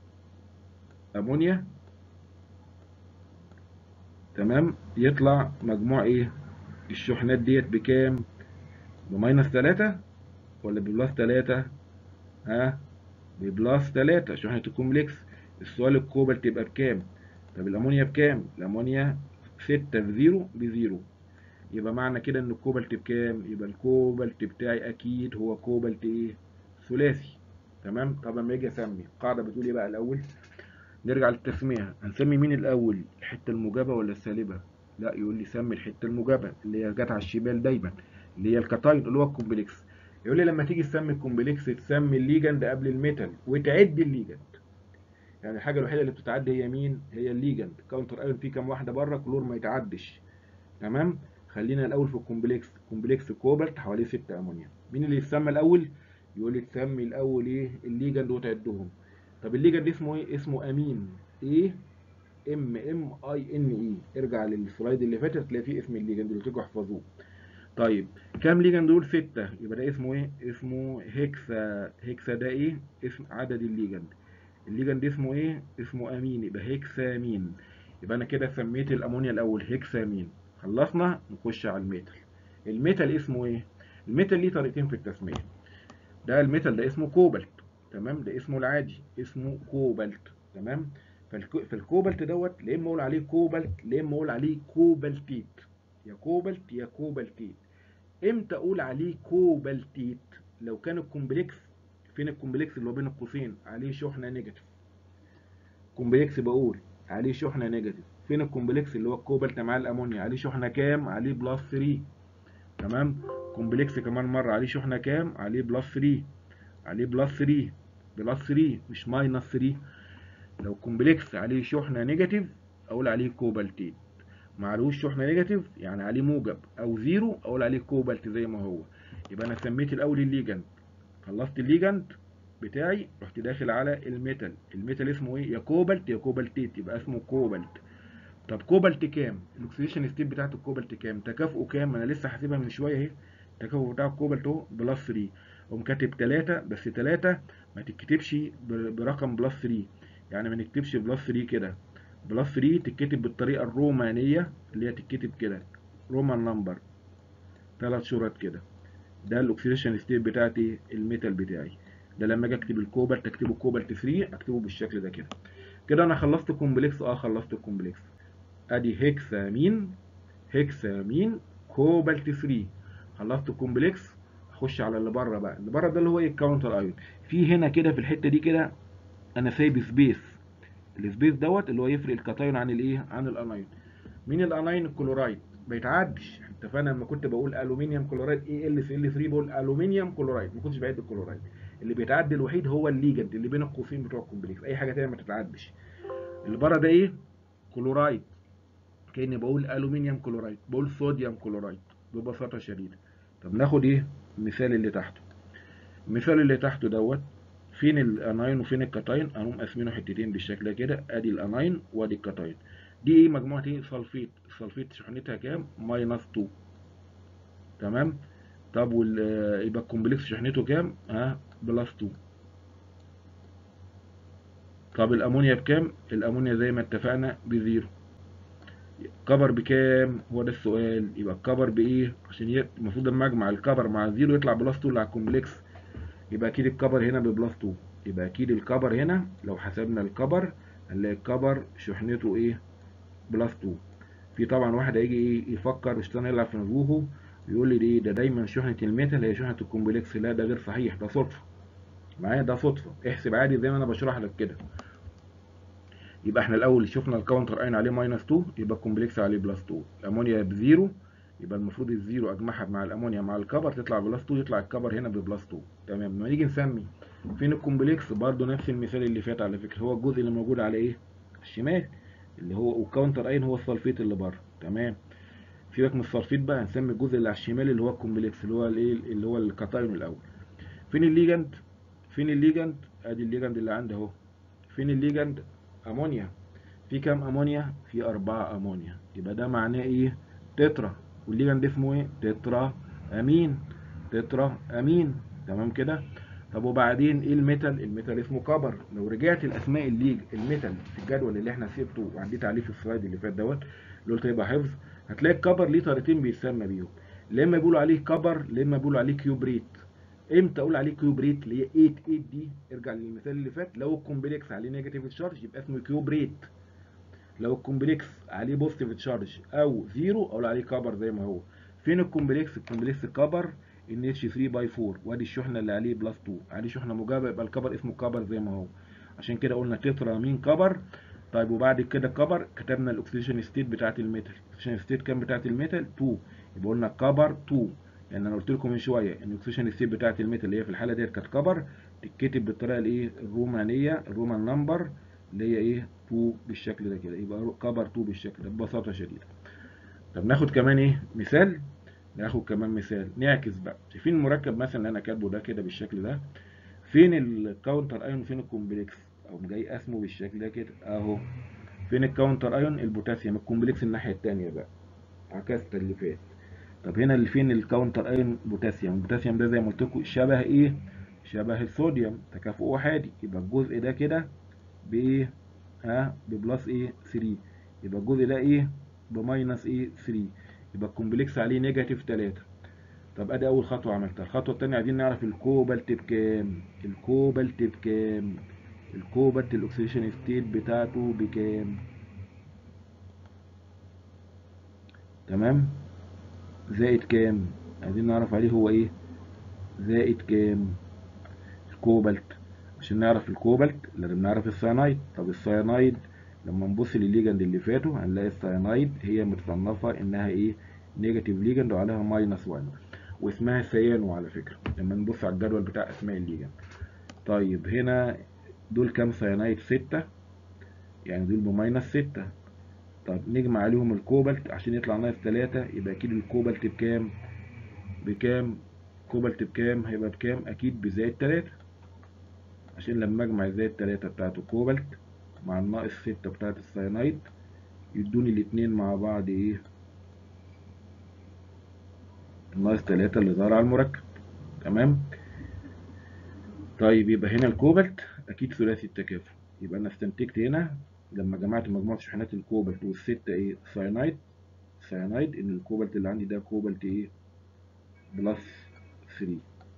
امونيا تمام يطلع مجموع ايه الشحنات ديت بكام بماينس تلاتة ولا ببلس تلاتة ها ببلس تلاتة شحنة الكومبلكس السؤال الكوبالت تبقى بكام طب الامونيا بكام الامونيا ستة بزيرو بزيرو يبقى معنى كده ان الكوبالت بكام يبقى الكوبالت بتاعي اكيد هو كوبالت ايه ثلاثي تمام طب لما اجي اسمي القاعده بتقول ايه بقى الاول نرجع للتسميه هنسمي مين الاول الحته الموجبه ولا السالبه لا يقول لي سمي الحته الموجبه اللي هي جت على الشمال دايما اللي هي الكاتاين اللي هو الكومبلكس يقول لي لما تيجي تسمي الكومبلكس تسمي الليجند قبل الميتال وتعد الليجند يعني الحاجه الوحيده اللي بتتعدي هي مين هي الليجند كاونتر ايون فيه كام واحده بره كلور ما يتعدش تمام خلينا الاول في الكومبلكس كومبلكس كوبالت حواليه 6 امونيا مين اللي يتسمى الاول يقول لي تسمي الاول ايه الليجند وتعدهم طب الليجند اسمه ايه اسمه امين ايه ام ام اي ان اي ارجع للسلايد اللي فاتت تلاقي فيه اسم الليجند اللي تيجوا احفظوه طيب كام ليجند دول ستة يبقى ده اسمه ايه اسمه هيكسا هيكسا ده ايه اسم عدد الليجند الليجند اسمه ايه اسمه امين يبقى هيكسامين يبقى انا كده سميت الامونيا الاول هيكسامين خلصنا نخش على الميتال الميتال اسمه ايه الميتال ليه طريقتين في التسميه ده الميتال ده اسمه كوبالت تمام ده اسمه العادي اسمه كوبالت تمام فالكوبالت دوت لا اما اقول عليه كوبالت لا اما اقول عليه كوبالتيت يا كوبالت يا كوبالتيت امتى اقول عليه كوبالتيت لو كان الكومبلكس فين الكومبلكس اللي هو بين القوسين عليه شحنه نيجاتيف كومبلكس بقول عليه شحنه نيجاتيف فين الكومبلكس اللي هو الكوبالت مع الامونيا عليه شحنه كام عليه بلس 3 تمام كومبلكس كمان مره عليه شحنه كام عليه بلس 3 عليه بلس 3 بلس 3 مش ماينس 3 لو كومبلكس عليه شحنه نيجاتيف اقول عليه كوبالتيت معلوش شحنه نيجاتيف يعني عليه موجب او زيرو اقول عليه كوبالت زي ما هو يبقى انا سميت الاول الليجند خلصت الليجند بتاعي رحت داخل على الميتال الميتال اسمه ايه يا كوبالت يا كوبالتيت يبقى اسمه كوبالت طب كوبالت كام الاكسيديشن ستيت بتاعت الكوبالت كام تكافؤه كام انا لسه حاسبها من شويه اهي التكافؤ بتاع الكوبالت اهو بلس 3 اقوم كاتب 3 بس 3 ما تتكتبش برقم بلس 3 يعني ما نكتبش بلس 3 كده بلس 3 تتكتب بالطريقه الرومانيه اللي هي تتكتب كده رومان نمبر ثلاث شرط كده ده الاكسيديشن ستيت بتاعتي الميتال بتاعي ده لما اجي اكتب الكوبالت اكتبه كوبالت 3 اكتبه بالشكل ده كده كده انا خلصت كومبلكس اه خلصت الكومبلكس ادي هيكسامين هيكسامين كوبالت 3 خلصت الكومبلكس اخش على اللي بره بقى اللي بره ده اللي هو ايه الكاونتر ايون في هنا كده في الحته دي كده انا سايب سبيس السبيس دوت اللي هو يفرق الكاتايون عن الايه عن الانايون مين الانايون الكلورايد ما يتعدش اتفقنا لما كنت بقول الومنيوم كلورايد اي ال سي ال 3 بقول الومنيوم كلورايد ما كنتش بعد الكلورايد اللي بيتعدي الوحيد هو الليجند اللي بين القوسين بتوع الكومبلكس اي حاجه تانية ما تتعدش اللي بره ده ايه كلورايد كاني بقول الومنيوم كلورايد بقول صوديوم كلورايد ببساطه شديده طب ناخد ايه المثال اللي تحته المثال اللي تحته دوت فين الاناين وفين الكاتاين اقوم قاسمينه حتتين بالشكل ده كده ادي الاناين وادي الكاتاين دي ايه مجموعه ايه سلفيت السلفيت شحنتها كام ماينس 2 تمام طب وال يبقى الكومبلكس شحنته كام ها بلس 2 طب الامونيا بكام الامونيا زي ما اتفقنا بزيرو كبر بكام هو ده السؤال يبقى الكبر بايه عشان ي... المفروض لما اجمع الكبر مع الزيرو يطلع بلس 2 اللي على الكومبلكس يبقى اكيد الكبر هنا ببلس 2 يبقى اكيد الكبر هنا لو حسبنا الكبر هنلاقي الكبر شحنته ايه بلس 2 في طبعا واحد هيجي ايه يفكر يشتغل يلعب في نزوهه يقول لي دي ده دايما شحنه الميتال هي شحنه الكومبلكس لا ده غير صحيح ده صدفه معايا ده صدفه احسب عادي زي ما انا بشرح لك كده يبقى احنا الاول شفنا الكاونتر اين عليه ماينس 2 يبقى الكومبلكس عليه بلس 2 الامونيا بزيرو يبقى المفروض الزيرو اجمعها مع الامونيا مع الكبر تطلع بلس 2 يطلع الكبر هنا ببلس 2 تمام لما نيجي نسمي فين الكومبلكس برضو نفس المثال اللي فات على فكره هو الجزء اللي موجود على ايه الشمال اللي هو والكاونتر اين هو السلفيت اللي بره تمام سيبك من السلفيت بقى هنسمي الجزء اللي على الشمال اللي هو الكومبلكس اللي هو الايه اللي هو الكاتايون الاول فين الليجند فين الليجند ادي الليجند اللي عندي اهو فين الليجند امونيا في كام امونيا في أربعة امونيا يبقى ده معناه ايه تترا والليجند اسمه ايه تترا امين تترا امين تمام كده طب وبعدين ايه الميتال الميتال اسمه كبر لو رجعت الاسماء الليج الميتال في الجدول اللي احنا سيبته وعديت عليه في السلايد اللي فات دوت اللي قلت يبقى حفظ هتلاقي الكبر ليه طريقتين بيتسمى بيهم لا اما بيقولوا عليه كبر لا اما بيقولوا عليه كيوبريت امتى اقول عليه كيوبريت اللي هي 8 8 دي ارجع للمثال اللي فات لو الكومبلكس عليه نيجاتيف تشارج يبقى اسمه كيوبريت لو الكومبلكس عليه بوزيتيف تشارج او زيرو اقول عليه كبر زي ما هو فين الكومبلكس الكومبلكس كبر ان اتش 3 باي 4 وادي الشحنه اللي عليه بلس 2 عليه شحنه موجبه يبقى الكبر اسمه كبر زي ما هو عشان كده قلنا تترا مين كبر طيب وبعد كده كبر كتبنا الاكسجين ستيت بتاعت الميتال الاكسجين ستيت كام بتاعت الميتال 2 يبقى قلنا كبر 2 لان انا قلت لكم من شويه ان الاكسجين ستيت بتاعت الميتال اللي هي في الحاله ديت كانت كبر تتكتب بالطريقه الايه الرومانيه الرومان نمبر اللي هي ايه 2 بالشكل ده كده يبقى كبر 2 بالشكل ده ببساطه شديده طب ناخد كمان ايه مثال ناخد كمان مثال نعكس بقى شايفين المركب مثلا اللي انا كاتبه ده كده بالشكل ده فين الكاونتر ايون وفين الكومبلكس او جاي اسمه بالشكل ده كده اهو فين الكاونتر ايون البوتاسيوم الكومبلكس الناحيه الثانيه بقى عكست اللي فات طب هنا اللي فين الكاونتر ايون بوتاسيوم البوتاسيوم ده زي ما قلت لكم شبه ايه شبه الصوديوم تكافؤه احادي يبقى الجزء ده كده بايه ها ببلس ايه 3 يبقى الجزء ده ايه بماينس ايه 3 يبقى الكومبلكس عليه نيجاتيف 3 طب ادي اول خطوه عملتها الخطوه الثانيه عايزين نعرف الكوبالت بكام الكوبالت بكام الكوبالت الاكسيديشن ستيت بتاعته بكام تمام زائد كام عايزين نعرف عليه هو ايه زائد كام الكوبالت عشان نعرف الكوبالت لازم نعرف السيانايد طب السيانايد لما نبص للليجند اللي فاتوا هنلاقي السيانايد هي متصنفه انها ايه نيجاتيف ليجند وعليها ماينس 1 واسمها سيانو على فكره لما نبص على الجدول بتاع اسماء الليجند طيب هنا دول كام سيانايد 6 يعني دول بماينس 6 طب نجمع عليهم الكوبالت عشان يطلع ناقص 3 يبقى اكيد الكوبالت بكام بكام كوبالت بكام هيبقى بكام اكيد بزائد 3 عشان لما اجمع زائد 3 بتاعت الكوبالت مع الناقص 6 بتاعت السيانايد يدوني الاتنين مع بعض ايه الناقص 3 اللي ظهر على المركب تمام طيب يبقى هنا الكوبالت اكيد ثلاثي التكافؤ يبقى انا استنتجت هنا لما جمعت مجموعه شحنات الكوبالت والستة ايه سيانايد سيانايد ان الكوبالت اللي عندي ده كوبالت ايه بلس 3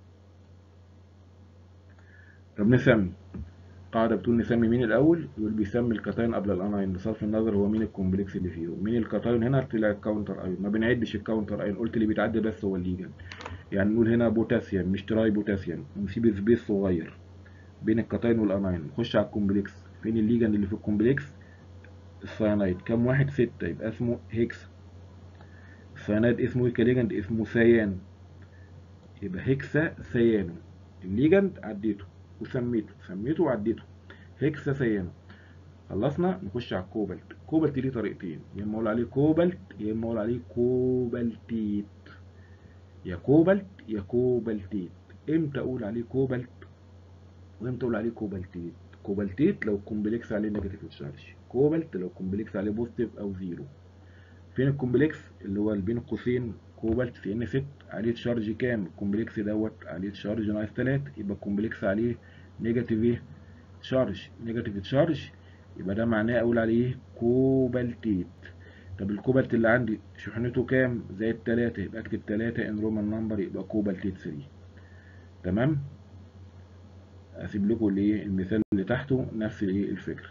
طب نسمي قاعدة بتقول نسمي مين الأول يقول بيسمي الكاتاين قبل الأناين بصرف النظر هو مين الكومبلكس اللي فيهم مين الكاتاين هنا طلع الكاونتر أيون ما بنعدش الكاونتر أيون قلت اللي بيتعدى بس هو الليجن يعني نقول هنا بوتاسيوم مش تراي بوتاسيوم ونسيب سبيس صغير بين الكاتاين والأناين نخش على الكومبلكس فين الليجن اللي في الكومبلكس السيانايد كام واحد ستة يبقى اسمه هيكس السيانايد اسمه ايه كليجند اسمه سيان يبقى هيكسا سيانو الليجند عديته وسميته سميته وعديته هيكسا سيانو خلصنا نخش على الكوبالت كوبالت ليه طريقتين يا اما اقول عليه كوبالت يا اما اقول عليه كوبالتيت يا كوبالت يا كوبالتيت امتى اقول عليه كوبالت وامتى اقول عليه كوبالتيت كوبالتيت لو الكومبلكس عليه نيجاتيف تشارج كوبالت لو الكومبلكس عليه بوزيتيف او زيرو فين الكومبلكس اللي هو اللي بين قوسين كوبالت سي ان 6 عليه تشارج كام الكومبلكس دوت عليه تشارج ناقص 3 يبقى الكومبلكس عليه نيجاتيف ايه تشارج نيجاتيف تشارج يبقى ده معناه اقول عليه كوبالتيت طب الكوبالت اللي عندي شحنته كام زائد 3 يبقى اكتب 3 ان رومان نمبر يبقى كوبالتيت 3 تمام اسيب لكم الايه المثال اللي تحته نفس الايه الفكره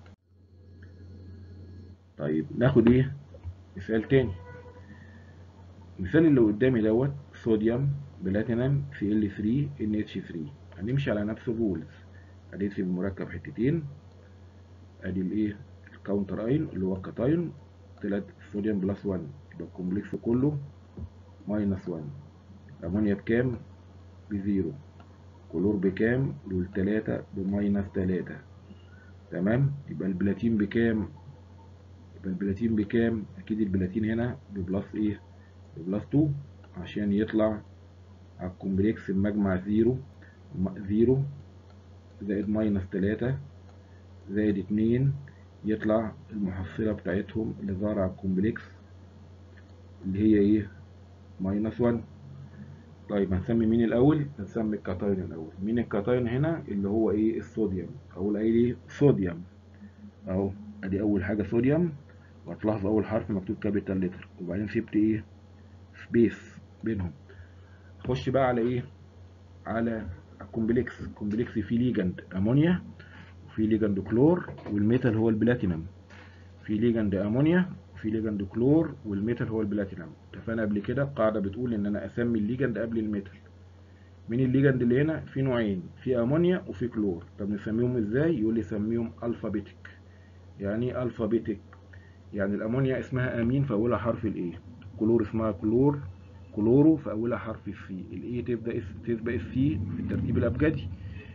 طيب ناخد ايه مثال تاني المثال اللي قدامي دوت صوديوم بلاتينم في ال 3 ان اتش 3 هنمشي على نفس الرولز ادي في المركب حتتين ادي الايه الكاونتر اين اللي هو الكاتاين طلعت صوديوم بلس 1 يبقى الكومبلكس كله ماينس 1 امونيا بكام بزيرو كلور بكام دول تلاتة بماينس تلاتة تمام يبقى البلاتين بكام يبقى البلاتين بكام اكيد البلاتين هنا ببلس ايه بلس 2 عشان يطلع على الكومبلكس المجمع زيرو زيرو زائد ماينس تلاتة زائد اتنين يطلع المحصلة بتاعتهم اللي ظاهرة على الكومبلكس اللي هي ايه ماينس 1 طيب هنسمي مين الاول هنسمي الكاتاين الاول مين الكاتاين هنا اللي هو ايه الصوديوم اقول ايه صوديوم اهو ادي اول حاجه صوديوم وهتلاحظ اول حرف مكتوب كابيتال لتر وبعدين سبت ايه سبيس بينهم خش بقى على ايه على الكومبلكس الكومبلكس فيه ليجند امونيا وفي ليجند كلور والميتال هو البلاتينم في ليجند امونيا وفي ليجند كلور والميتال هو البلاتينم اتفقنا قبل كده القاعده بتقول ان انا اسمي الليجند قبل الميتال مين الليجند اللي هنا في نوعين في امونيا وفي كلور طب نسميهم ازاي يقول لي سميهم الفابيتيك يعني ايه الفابيتيك يعني الامونيا اسمها امين فاولها حرف الاي كلور اسمها كلور كلورو فاولها حرف السي الاي تبدا تسبق السي في الترتيب الابجدي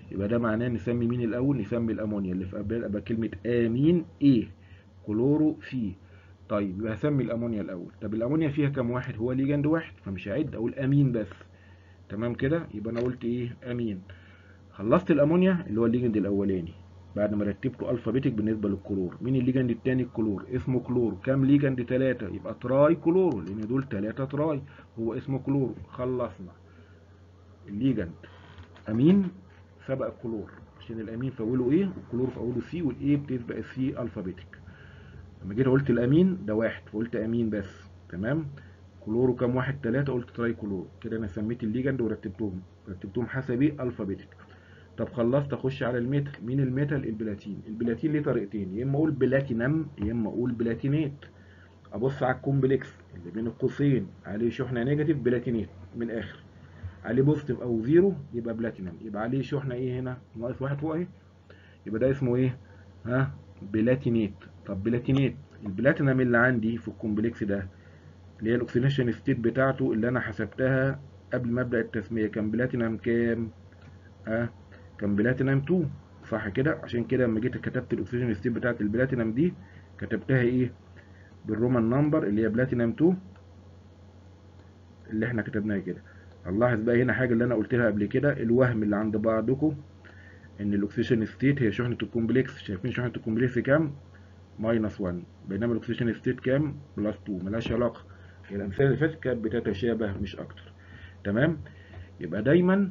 يبقى ده معناه نسمي مين الاول نسمي الامونيا اللي في قبل كلمه امين ايه كلورو فيه طيب يبقى هسمي الامونيا الاول طب الامونيا فيها كام واحد هو ليجند واحد فمش هعد اقول امين بس تمام كده يبقى انا قلت ايه امين خلصت الامونيا اللي هو الليجند الاولاني بعد ما رتبته الفابيتك بالنسبه للكلور مين الليجند الثاني الكلور اسمه كلور كام ليجند ثلاثه يبقى تراي كلورو لان دول ثلاثه تراي هو اسمه كلور خلصنا الليجند امين سبق الكلور عشان الامين في اوله ايه والكلور في اوله سي والايه بتسبق السي الفابيتك لما جيت قلت الامين ده واحد فقلت امين بس تمام كلورو كام واحد ثلاثة قلت تراي كلور كده انا سميت الليجند ورتبتهم رتبتهم حسب ايه الفابيتك طب خلصت اخش على الميتال مين الميتال البلاتين البلاتين ليه طريقتين يا اما اقول بلاتينم يا اما اقول بلاتينات ابص على الكومبلكس اللي بين القوسين عليه شحنه نيجاتيف بلاتينات من الاخر عليه بوزيتيف او زيرو يبقى بلاتينم يبقى عليه شحنه ايه هنا ناقص واحد فوق اهي يبقى ده اسمه ايه ها بلاتينات طب بلاتينات البلاتينم اللي عندي في الكومبلكس ده اللي هي الاكسيديشن ستيت بتاعته اللي انا حسبتها قبل ما ابدا التسميه كان بلاتينم كام ها كان بلاتينم 2 صح كده عشان كده لما جيت كتبت الاكسجين ستيت بتاعت البلاتينم دي كتبتها ايه بالرومان نمبر اللي هي بلاتينم 2 اللي احنا كتبناها كده هنلاحظ بقى هنا حاجه اللي انا قلتها قبل كده الوهم اللي عند بعضكم ان الاكسجين ستيت هي شحنه الكومبلكس شايفين شحنه الكومبلكس كام ماينس 1 بينما الاكسجين ستيت كام بلس 2 ملهاش علاقه هي الامثله اللي فاتت كانت بتتشابه مش اكتر تمام يبقى دايما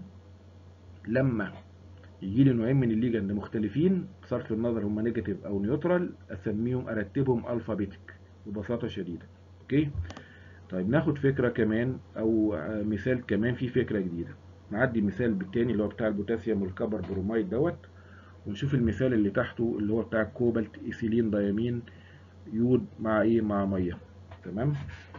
لما يجي لي نوعين من الليجند مختلفين بصرف النظر هما نيجاتيف او نيوترال اسميهم ارتبهم الفابيتك ببساطه شديده اوكي طيب ناخد فكره كمان او مثال كمان في فكره جديده نعدي مثال بالتاني اللي هو بتاع البوتاسيوم والكبر بروميد دوت ونشوف المثال اللي تحته اللي هو بتاع الكوبالت ايثيلين دايامين يود مع ايه مع ميه تمام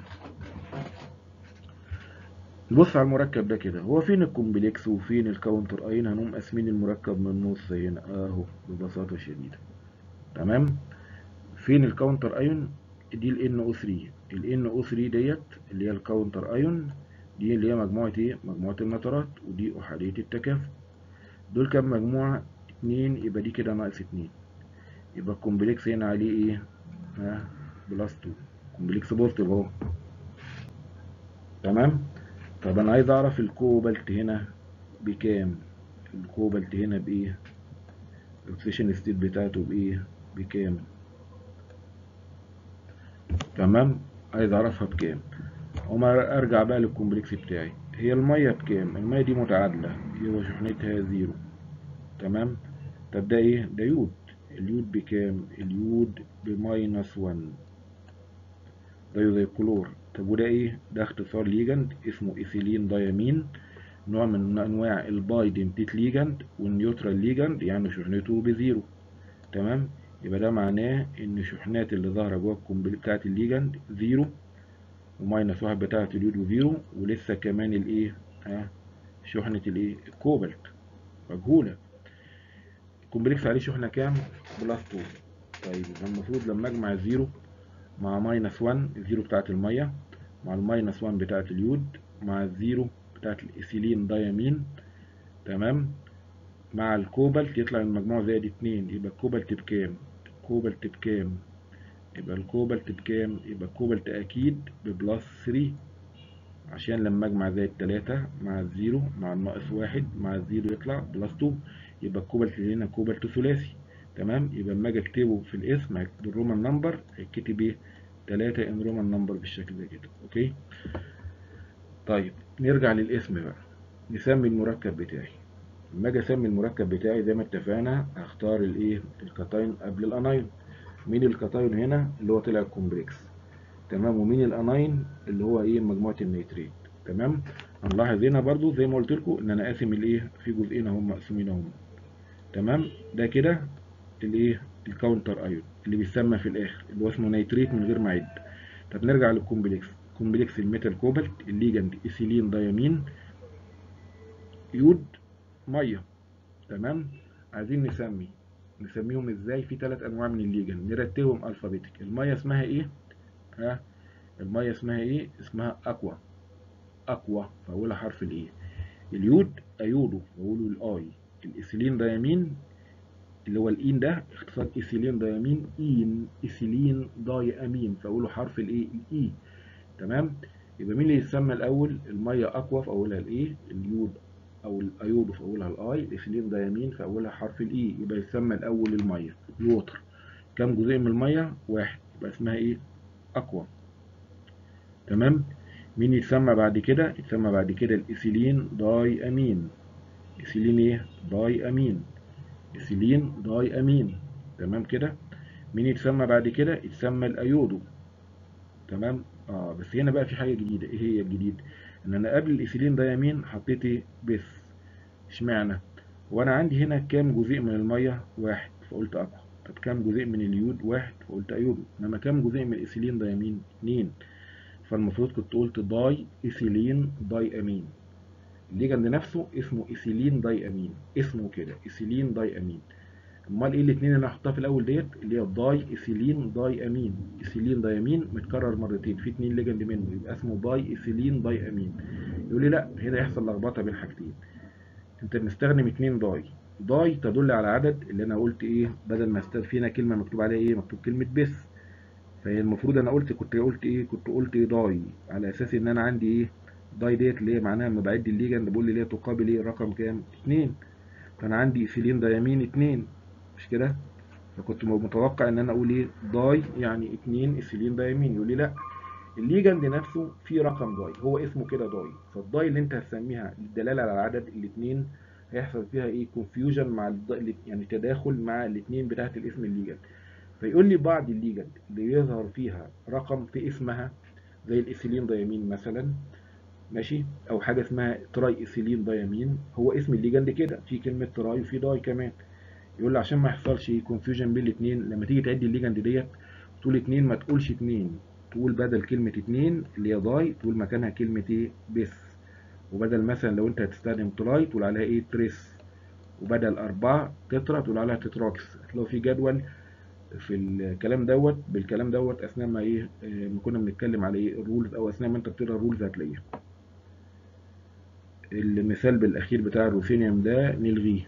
نبص على المركب ده كده هو فين الكومبلكس وفين الكاونتر اين هنقوم قاسمين المركب من النص هنا اهو ببساطه شديده تمام فين الكاونتر ايون دي ال NO3 ال NO3 ديت اللي هي الكاونتر ايون دي اللي هي مجموعه ايه مجموعه النترات ودي احاديه التكافؤ دول كام مجموعه اتنين يبقى دي كده ناقص اتنين يبقى الكومبلكس هنا عليه ايه ها بلس 2 كومبلكس بوزيتيف اهو تمام طب انا عايز اعرف الكوبالت هنا بكام الكوبالت هنا بايه الاكسجين ستيت بتاعته بايه بكام تمام عايز اعرفها بكام وما ارجع بقى للكومبلكس بتاعي هي الميه بكام الميه دي متعادله يبقى شحنتها زيرو تمام طب ده ايه ده يود اليود بكام اليود بماينس 1 زيه زي الكلور طب وده ايه ده اختصار ليجند اسمه ايثيلين دايامين نوع من انواع البايدنتيت ليجند والنيوترال ليجند يعني شحنته بزيرو تمام يبقى ده معناه ان الشحنات اللي ظاهره جوه القنبله بتاعه الليجند زيرو وماينس واحد بتاعه اليود وزيرو ولسه كمان الايه ها شحنه الايه الكوبالت مجهوله الكومبلكس عليه شحنه كام بلس 2 طيب المفروض لما اجمع الزيرو مع ماينس 1 الزيرو بتاعت المية مع الماينس 1 بتاعت اليود مع الزيرو بتاعت الإيثيلين دايامين تمام مع الكوبالت يطلع المجموع زائد 2 يبقى الكوبالت بكام الكوبالت بكام يبقى الكوبالت بكام يبقى الكوبالت أكيد ببلس 3 عشان لما اجمع زائد 3 مع الزيرو مع الناقص واحد مع الزيرو يطلع بلس 2 يبقى الكوبالت اللي هنا كوبالت ثلاثي تمام يبقى اما اجي اكتبه في الاسم بالرومان نمبر هيتكتب ايه 3 ان رومان نمبر بالشكل ده كده اوكي طيب نرجع للاسم بقى نسمي المركب بتاعي لما اجي اسمي المركب بتاعي زي ما اتفقنا هختار الايه الكاتاين قبل الاناين مين الكاتاين هنا اللي هو طلع الكومبلكس تمام ومين الاناين اللي هو ايه مجموعه النيتريت تمام هنلاحظ هنا برضو زي ما قلت لكم ان انا قاسم الايه في جزئين هم مقسومين اهم تمام ده كده الايه الكاونتر ايون اللي بيسمى في الاخر اللي هو اسمه نيتريت من غير ما اعد طب نرجع للكومبلكس كومبلكس الميتال كوبالت الليجند ايثيلين دايامين يود ميه تمام عايزين نسمي نسميهم ازاي في ثلاث انواع من الليجند نرتبهم الفابيتك الميه اسمها ايه ها الميه اسمها ايه اسمها اكوا اكوا فاولها حرف الايه اليود ايودو فاقوله الاي الايثيلين دايامين اللي هو الإين ده اختصار إيثيلين دايامين إين إيثيلين داي أمين فأقوله حرف الإيه الإي تمام يبقى مين اللي يتسمى الأول المية أقوى فأقولها الإيه اليود أو الأيود فأقولها الأي الإيثيلين دايامين فأقولها حرف الإي يبقى يتسمى الأول المية الووتر كم جزء من المية واحد يبقى اسمها إيه أقوى تمام مين يتسمى بعد كده يتسمى بعد كده الإيثيلين داي أمين إيثيلين إيه داي أمين إيثيلين داي أمين تمام كده مين يتسمى بعد كده يتسمى الأيودو تمام اه بس هنا بقى في حاجة جديدة ايه هي الجديد ان انا قبل الإيثيلين داي أمين حطيت ايه بس اشمعنى وانا عندي هنا كام جزيء من المية واحد فقلت أقوى طب كام جزيء من اليود واحد فقلت أيودو انما كام جزيء من الإيثيلين داي أمين اتنين فالمفروض كنت قلت داي إيثيلين داي أمين الليجند نفسه اسمه إيثيلين داي أمين اسمه كده إيثيلين داي أمين امال ايه الاثنين اللي هحطها في الاول ديت اللي هي داي ايثيلين داي امين ايثيلين داي امين متكرر مرتين في اتنين ليجند منه يبقى اسمه داي ايثيلين داي امين يقول لي لا هنا يحصل لخبطه بين حاجتين انت بنستخدم اتنين داي داي تدل على عدد اللي انا قلت ايه بدل ما استخدم فينا كلمه مكتوب عليها ايه مكتوب كلمه بس فهي المفروض انا قلت كنت قلت ايه كنت قلت إيه داي على اساس ان انا عندي ايه داي ديت اللي هي معناها لما بعد الليجند بقول لي ليه تقابل ايه رقم كام اتنين فانا عندي ايثيلين دايامين اتنين مش كده فكنت متوقع ان انا اقول ايه داي يعني اتنين ايثيلين دايامين يقول لي لا الليجند نفسه فيه رقم داي هو اسمه كده داي فالداي اللي انت هتسميها للدلاله على العدد الاثنين هيحصل فيها ايه كونفيوجن مع الد... يعني تداخل مع الاثنين بتاعت الاسم الليجند فيقول لي بعض الليجند اللي يظهر فيها رقم في اسمها زي الايثيلين دايامين مثلا ماشي او حاجه اسمها تراي ايثيلين دايامين هو اسم الليجند كده في كلمه تراي وفي داي كمان يقول لي عشان ما يحصلش كونفيوجن بين الاثنين لما تيجي تعدي الليجند ديت تقول اتنين ما تقولش اتنين تقول بدل كلمة اتنين اللي هي داي تقول مكانها كلمة ايه بس وبدل مثلا لو انت هتستخدم تراي تقول عليها ايه تريس وبدل أربعة تترا تقول عليها تتراكس هتلاقوا في جدول في الكلام دوت بالكلام دوت أثناء ما ايه ما كنا بنتكلم على ايه الرولز أو أثناء ما انت بتقرا الرولز هتلاقيها المثال بالأخير بتاع الروثينيوم ده نلغيه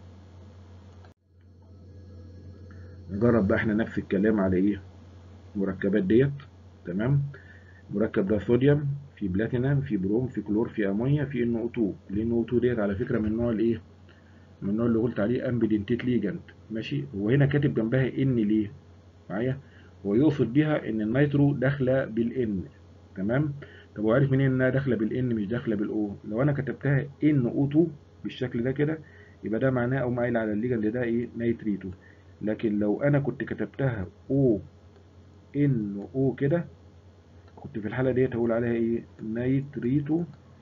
نجرب بقى احنا نفس الكلام على ايه المركبات ديت تمام المركب ده صوديوم في بلاتينم في بروم في كلور في امونيا في ان او 2 لان او 2 ديت على فكره من النوع الايه من النوع اللي قلت عليه امبيدنتيت ليجند ماشي هو هنا كاتب جنبها ان ليه معايا هو يقصد بيها ان النيترو داخله بالان تمام طب هو عارف منين انها داخله بالان مش داخله بالاو لو انا كتبتها ان او 2 بالشكل ده كده يبقى ده معناه او قايل على الليجند ده ايه نيتريتو لكن لو انا كنت كتبتها او ان او كده كنت في الحالة ديت هقول عليها ايه نيتريتو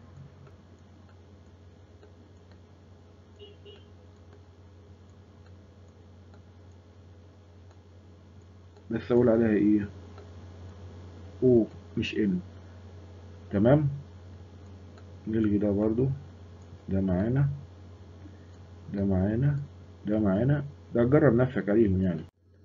بس اقول عليها ايه او مش ان تمام نلغي ده برضو ده معانا ده معانا ده معانا ده جرب نفسك عليهم يعني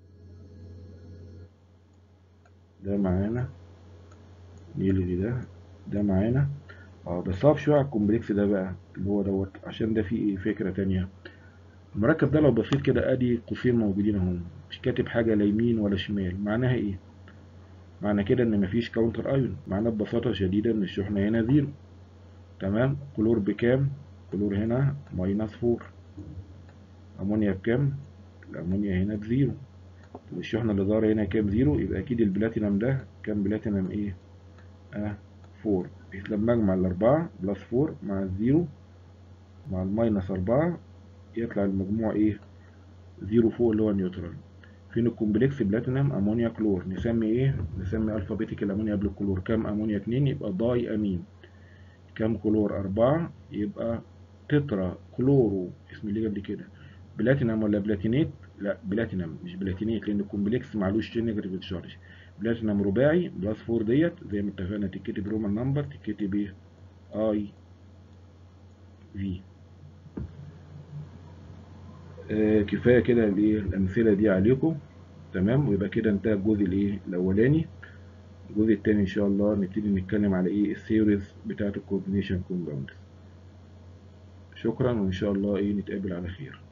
ده معانا نلغي ده ده معانا اه ده صعب شويه على الكومبلكس ده بقى اللي هو دوت عشان ده فيه فكره تانية المركب ده لو بصيت كده ادي قوسين موجودين اهم مش كاتب حاجه لا يمين ولا شمال معناها ايه معنى كده ان مفيش كاونتر ايون معناه ببساطه شديده ان الشحنه هنا زيرو تمام كلور بكام كلور هنا ماينس فور امونيا بكام الامونيا هنا بزيرو الشحنة اللي ظاهرة هنا كام زيرو يبقى أكيد البلاتينم ده كام بلاتينم إيه؟ آه فور بحيث لما أجمع الأربعة بلس فور مع الزيرو مع الماينس أربعة يطلع المجموع إيه؟ زيرو فوق اللي هو نيوترال فين الكومبلكس بلاتينم أمونيا كلور نسمي إيه؟ نسمي ألفابيتيكال أمونيا قبل الكلور كام أمونيا اتنين يبقى داي أمين كام كلور أربعة يبقى تترا كلورو اسم اللي قبل كده بلاتينم ولا بلاتينيت لا بلاتينم مش بلاتينيت لان الكومبلكس معلوش نيجاتيف تشارج بلاتينم رباعي بلس 4 ديت زي ما اتفقنا تتكتب رومان نمبر تتكتب ايه اي في آه كفايه كده الايه الامثله دي عليكم تمام ويبقى كده انتهى الجزء الايه الاولاني الجزء الثاني ان شاء الله نبتدي نتكلم على ايه الثيوريز بتاعه الكومبينيشن كومباوندز شكرا وان شاء الله ايه نتقابل على خير